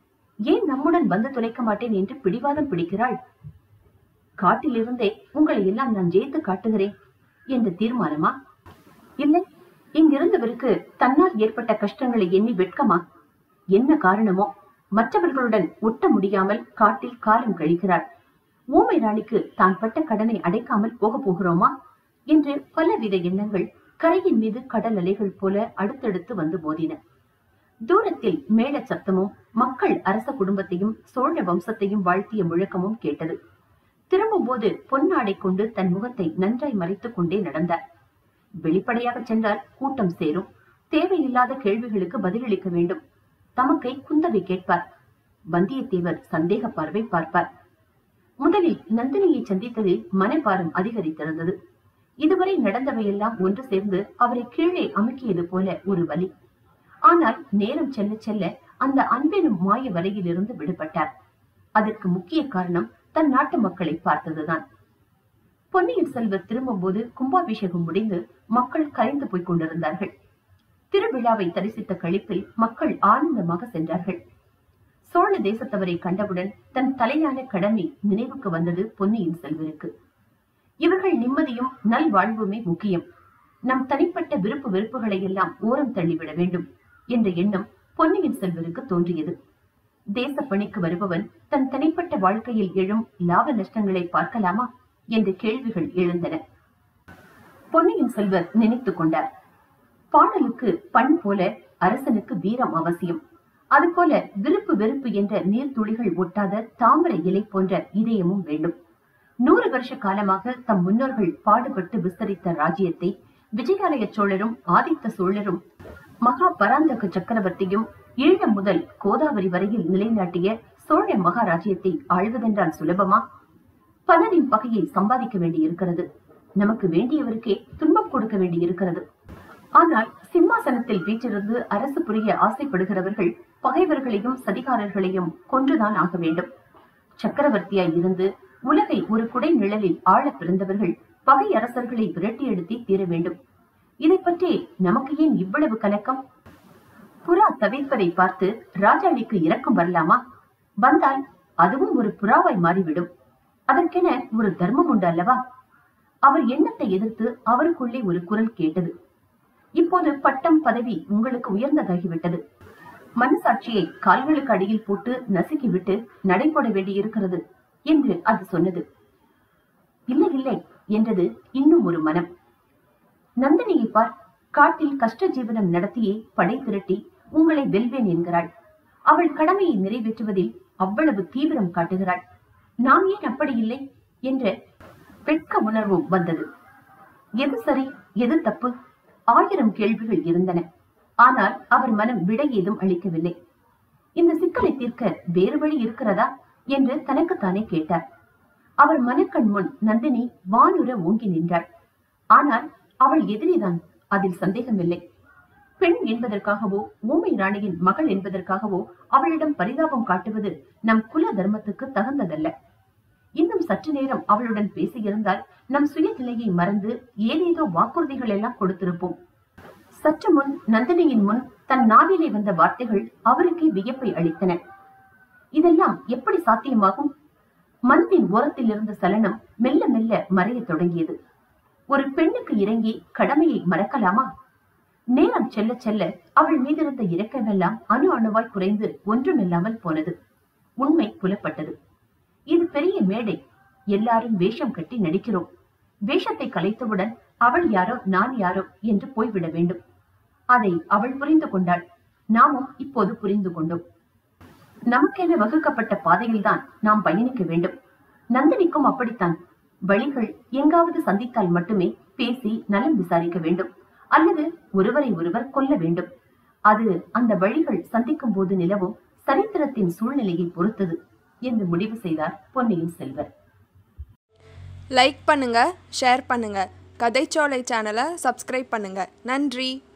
ஏன் நம்முடன் வந்து துணைக்க மாட்டேன் என்று பிடிவாதம் பிடிக்கிறாள் காட்டிலிருந்தே உங்களை எல்லாம் நான் ஜெயித்து காட்டுகிறேன் என்ற தீர்மானமா இல்லை இங்கிருந்தவருக்கு தன்னால் ஏற்பட்ட கஷ்டங்களை எண்ணி வெட்கமா என்ன காரணமோ மற்றவர்களுடன் ஒட்ட முடியாமல் காட்டில் காலம் கழிக்கிறார் ஊமை ராணிக்கு தான் பட்ட கடனை அடைக்காமல் போக போகிறோமா என்று பலவித எண்ணங்கள் கரையின் மீது கடல் அலைகள் போல அடுத்தடுத்து வந்து மோதின தூரத்தில் மேள சத்தமும் மக்கள் அரச குடும்பத்தையும் சோழ வம்சத்தையும் வாழ்த்திய முழக்கமும் கேட்டது திரும்பும் போது பொன்னாடை கொண்டு தன் முகத்தை நன்றாய் மறைத்துக் கொண்டே நடந்தார் வெளிப்படையாக சென்றால் கூட்டம் சேரும் தேவையில்லாத கேள்விகளுக்கு பதிலளிக்க வேண்டும் தமக்கை குந்தவை கேட்பார் வந்தியத்தேவர் சந்தேக பார்வை பார்ப்பார் முதலில் நந்தினியை சந்தித்ததில் மனபாரம் அதிகரித்திருந்தது இதுவரை நடந்தவையெல்லாம் ஒன்று சேர்ந்து அவரை கீழே அமுக்கியது போல ஒரு வலி ஆனால் நேரம் செல்ல செல்ல அந்த அன்பெனும் மாய வலையிலிருந்து விடுபட்டார் அதற்கு முக்கிய காரணம் தன் நாட்டு மக்களை பார்த்ததுதான் பொன்னியின் செல்வர் திரும்பும்போது கும்பாபிஷேகம் முடிந்து மக்கள் கரைந்து போய்க் கொண்டிருந்தார்கள் திருவிழாவை தரிசித்த கழிப்பில் மக்கள் ஆனந்தமாக சென்றார்கள் சோழ தேசத்தவரை கண்டவுடன் தன் தலையான கடமை நினைவுக்கு வந்தது பொன்னியின் செல்வருக்கு இவர்கள் நிம்மதியும் நல்வாழ்வுமே முக்கியம் நம் தனிப்பட்ட விருப்பு வெறுப்புகளை எல்லாம் ஓரம் தள்ளிவிட வேண்டும் என்ற எண்ணம் பொன்னியின் செல்வருக்கு தோன்றியது தேச பணிக்கு வருபவன் தன் தனிப்பட்ட வாழ்க்கையில் எழும் லாப நஷ்டங்களை பார்க்கலாமா என்ற கேள்விகள் எழுந்தன பொன்னியின் செல்வர் நினைத்துக் கொண்டார் பாடலுக்கு பண் போல அரசனுக்கு வீரம் அவசியம் அதுபோல விருப்பு வெறுப்பு என்ற நீர்த்துளிகள் ஒட்டாத தாமரை இலை போன்ற இதயமும் வேண்டும் நூறு வருஷ காலமாக தம் முன்னோர்கள் பாடுபட்டு விஸ்தரித்த ராஜ்யத்தை விஜயாலய சோழரும் ஆதித்த சோழரும் மகா பராந்தக சக்கரவர்த்தியும் ஈழம் முதல் கோதாவரி வரையில் நிலைநாட்டிய சோழ மகாராஜ்யத்தை ஆழ்வதென்றால் சுலபமா பலரின் பகையை சம்பாதிக்க வேண்டியிருக்கிறது நமக்கு வேண்டியவருக்கே துன்பம் கொடுக்க வேண்டியிருக்கிறது ஆனால் சிம்மாசனத்தில் வீற்றிருந்து அரசு புரிய ஆசைப்படுகிறவர்கள் பகைவர்களையும் சதிகாரர்களையும் கொன்றுதான் ஆக வேண்டும் சக்கரவர்த்தியாய் இருந்து உலகை ஒரு குடை நிழலில் ஆழ பிறந்தவர்கள் பகை அரசர்களை விரட்டி எடுத்தே தீர வேண்டும் இதை பற்றி நமக்கு ஏன் இவ்வளவு கலக்கம் புறா தவிர்ப்பதை பார்த்து ராஜாளிக்கு இரக்கம் வரலாமா வந்தால் அதுவும் ஒரு புறாவாய் மாறிவிடும் அதற்கென ஒரு தர்மம் உண்டு அல்லவா அவர் எண்ணத்தை எதிர்த்து அவருக்குள்ளே ஒரு குரல் கேட்டது இப்போது பட்டம் பதவி உங்களுக்கு உயர்ந்ததாகிவிட்டது மனசாட்சியை கால்களுக்கு அடியில் போட்டு நசுக்கிவிட்டு நடைபோட வேண்டியிருக்கிறது என்று அது சொன்னது இல்லை இல்லை என்றது இன்னும் ஒரு மனம் நந்தினியை பார் காட்டில் கஷ்ட ஜீவனம் நடத்தியே படை திரட்டி உங்களை வெல்வேன் என்கிறாள் அவள் கடமையை நிறைவேற்றுவதில் அவ்வளவு தீவிரம் காட்டுகிறாள் நாம் ஏன் அப்படி இல்லை என்ற வெட்க உணர்வும் வந்தது எது சரி எது தப்பு ஆயிரம் கேள்விகள் இருந்தன ஆனால் அவர் மனம் விடை ஏதும் அளிக்கவில்லை இந்த சிக்கலை தீர்க்க வேறு வழி இருக்கிறதா என்று தனக்குத்தானே கேட்டார் அவர் மனக்கண் முன் நந்தினி வானுர ஓங்கி நின்றாள் ஆனால் அவள் எதிரிதான் அதில் சந்தேகமில்லை பெண் என்பதற்காகவோ ஊமை ராணியின் மகள் என்பதற்காகவோ அவளிடம் பரிதாபம் காட்டுவது நம் குல தர்மத்துக்கு தகுந்ததல்ல இன்னும் சற்று நேரம் அவளுடன் பேசியிருந்தால் நம் சுயநிலையை மறந்து ஏதேதோ வாக்குறுதிகள் எல்லாம் கொடுத்திருப்போம் சற்று முன் நந்தினியின் முன் தன் நாவிலே வந்த வார்த்தைகள் அவருக்கே வியப்பை அளித்தன இதெல்லாம் எப்படி சாத்தியமாகும் மனதின் ஓரத்தில் இருந்த சலனம் மெல்ல மெல்ல மறையத் தொடங்கியது ஒரு பெண்ணுக்கு இறங்கி கடமையை மறக்கலாமா நேரம் செல்ல செல்ல அவள் மீதிருந்த இரக்கமெல்லாம் அணு அணுவாய் குறைந்து ஒன்றுமில்லாமல் போனது உண்மை புலப்பட்டது இது பெரிய மேடை எல்லாரும் வேஷம் கட்டி நடிக்கிறோம் வேஷத்தை கலைத்தவுடன் அவள் யாரோ நான் யாரோ என்று போய்விட வேண்டும் அதை அவள் புரிந்து கொண்டாள் நாமும் இப்போது புரிந்து கொண்டோம் நமக்கென வகுக்கப்பட்ட பாதையில்தான் நாம் பயணிக்க வேண்டும் நந்தினிக்கும் அப்படித்தான் வழிகள் எங்காவது சந்தித்தால் மட்டுமே பேசி நலம் விசாரிக்க வேண்டும் அல்லது ஒருவரை ஒருவர் கொல்ல வேண்டும் அது அந்த வழிகள் சந்திக்கும் போது நிலவும் சரித்திரத்தின் சூழ்நிலையை பொறுத்தது என்று முடிவு செய்தார் பொன்னியின் செல்வர் லைக் பண்ணுங்க ஷேர் பண்ணுங்க கதைச்சோலை சேனலை சப்ஸ்கிரைப் பண்ணுங்க நன்றி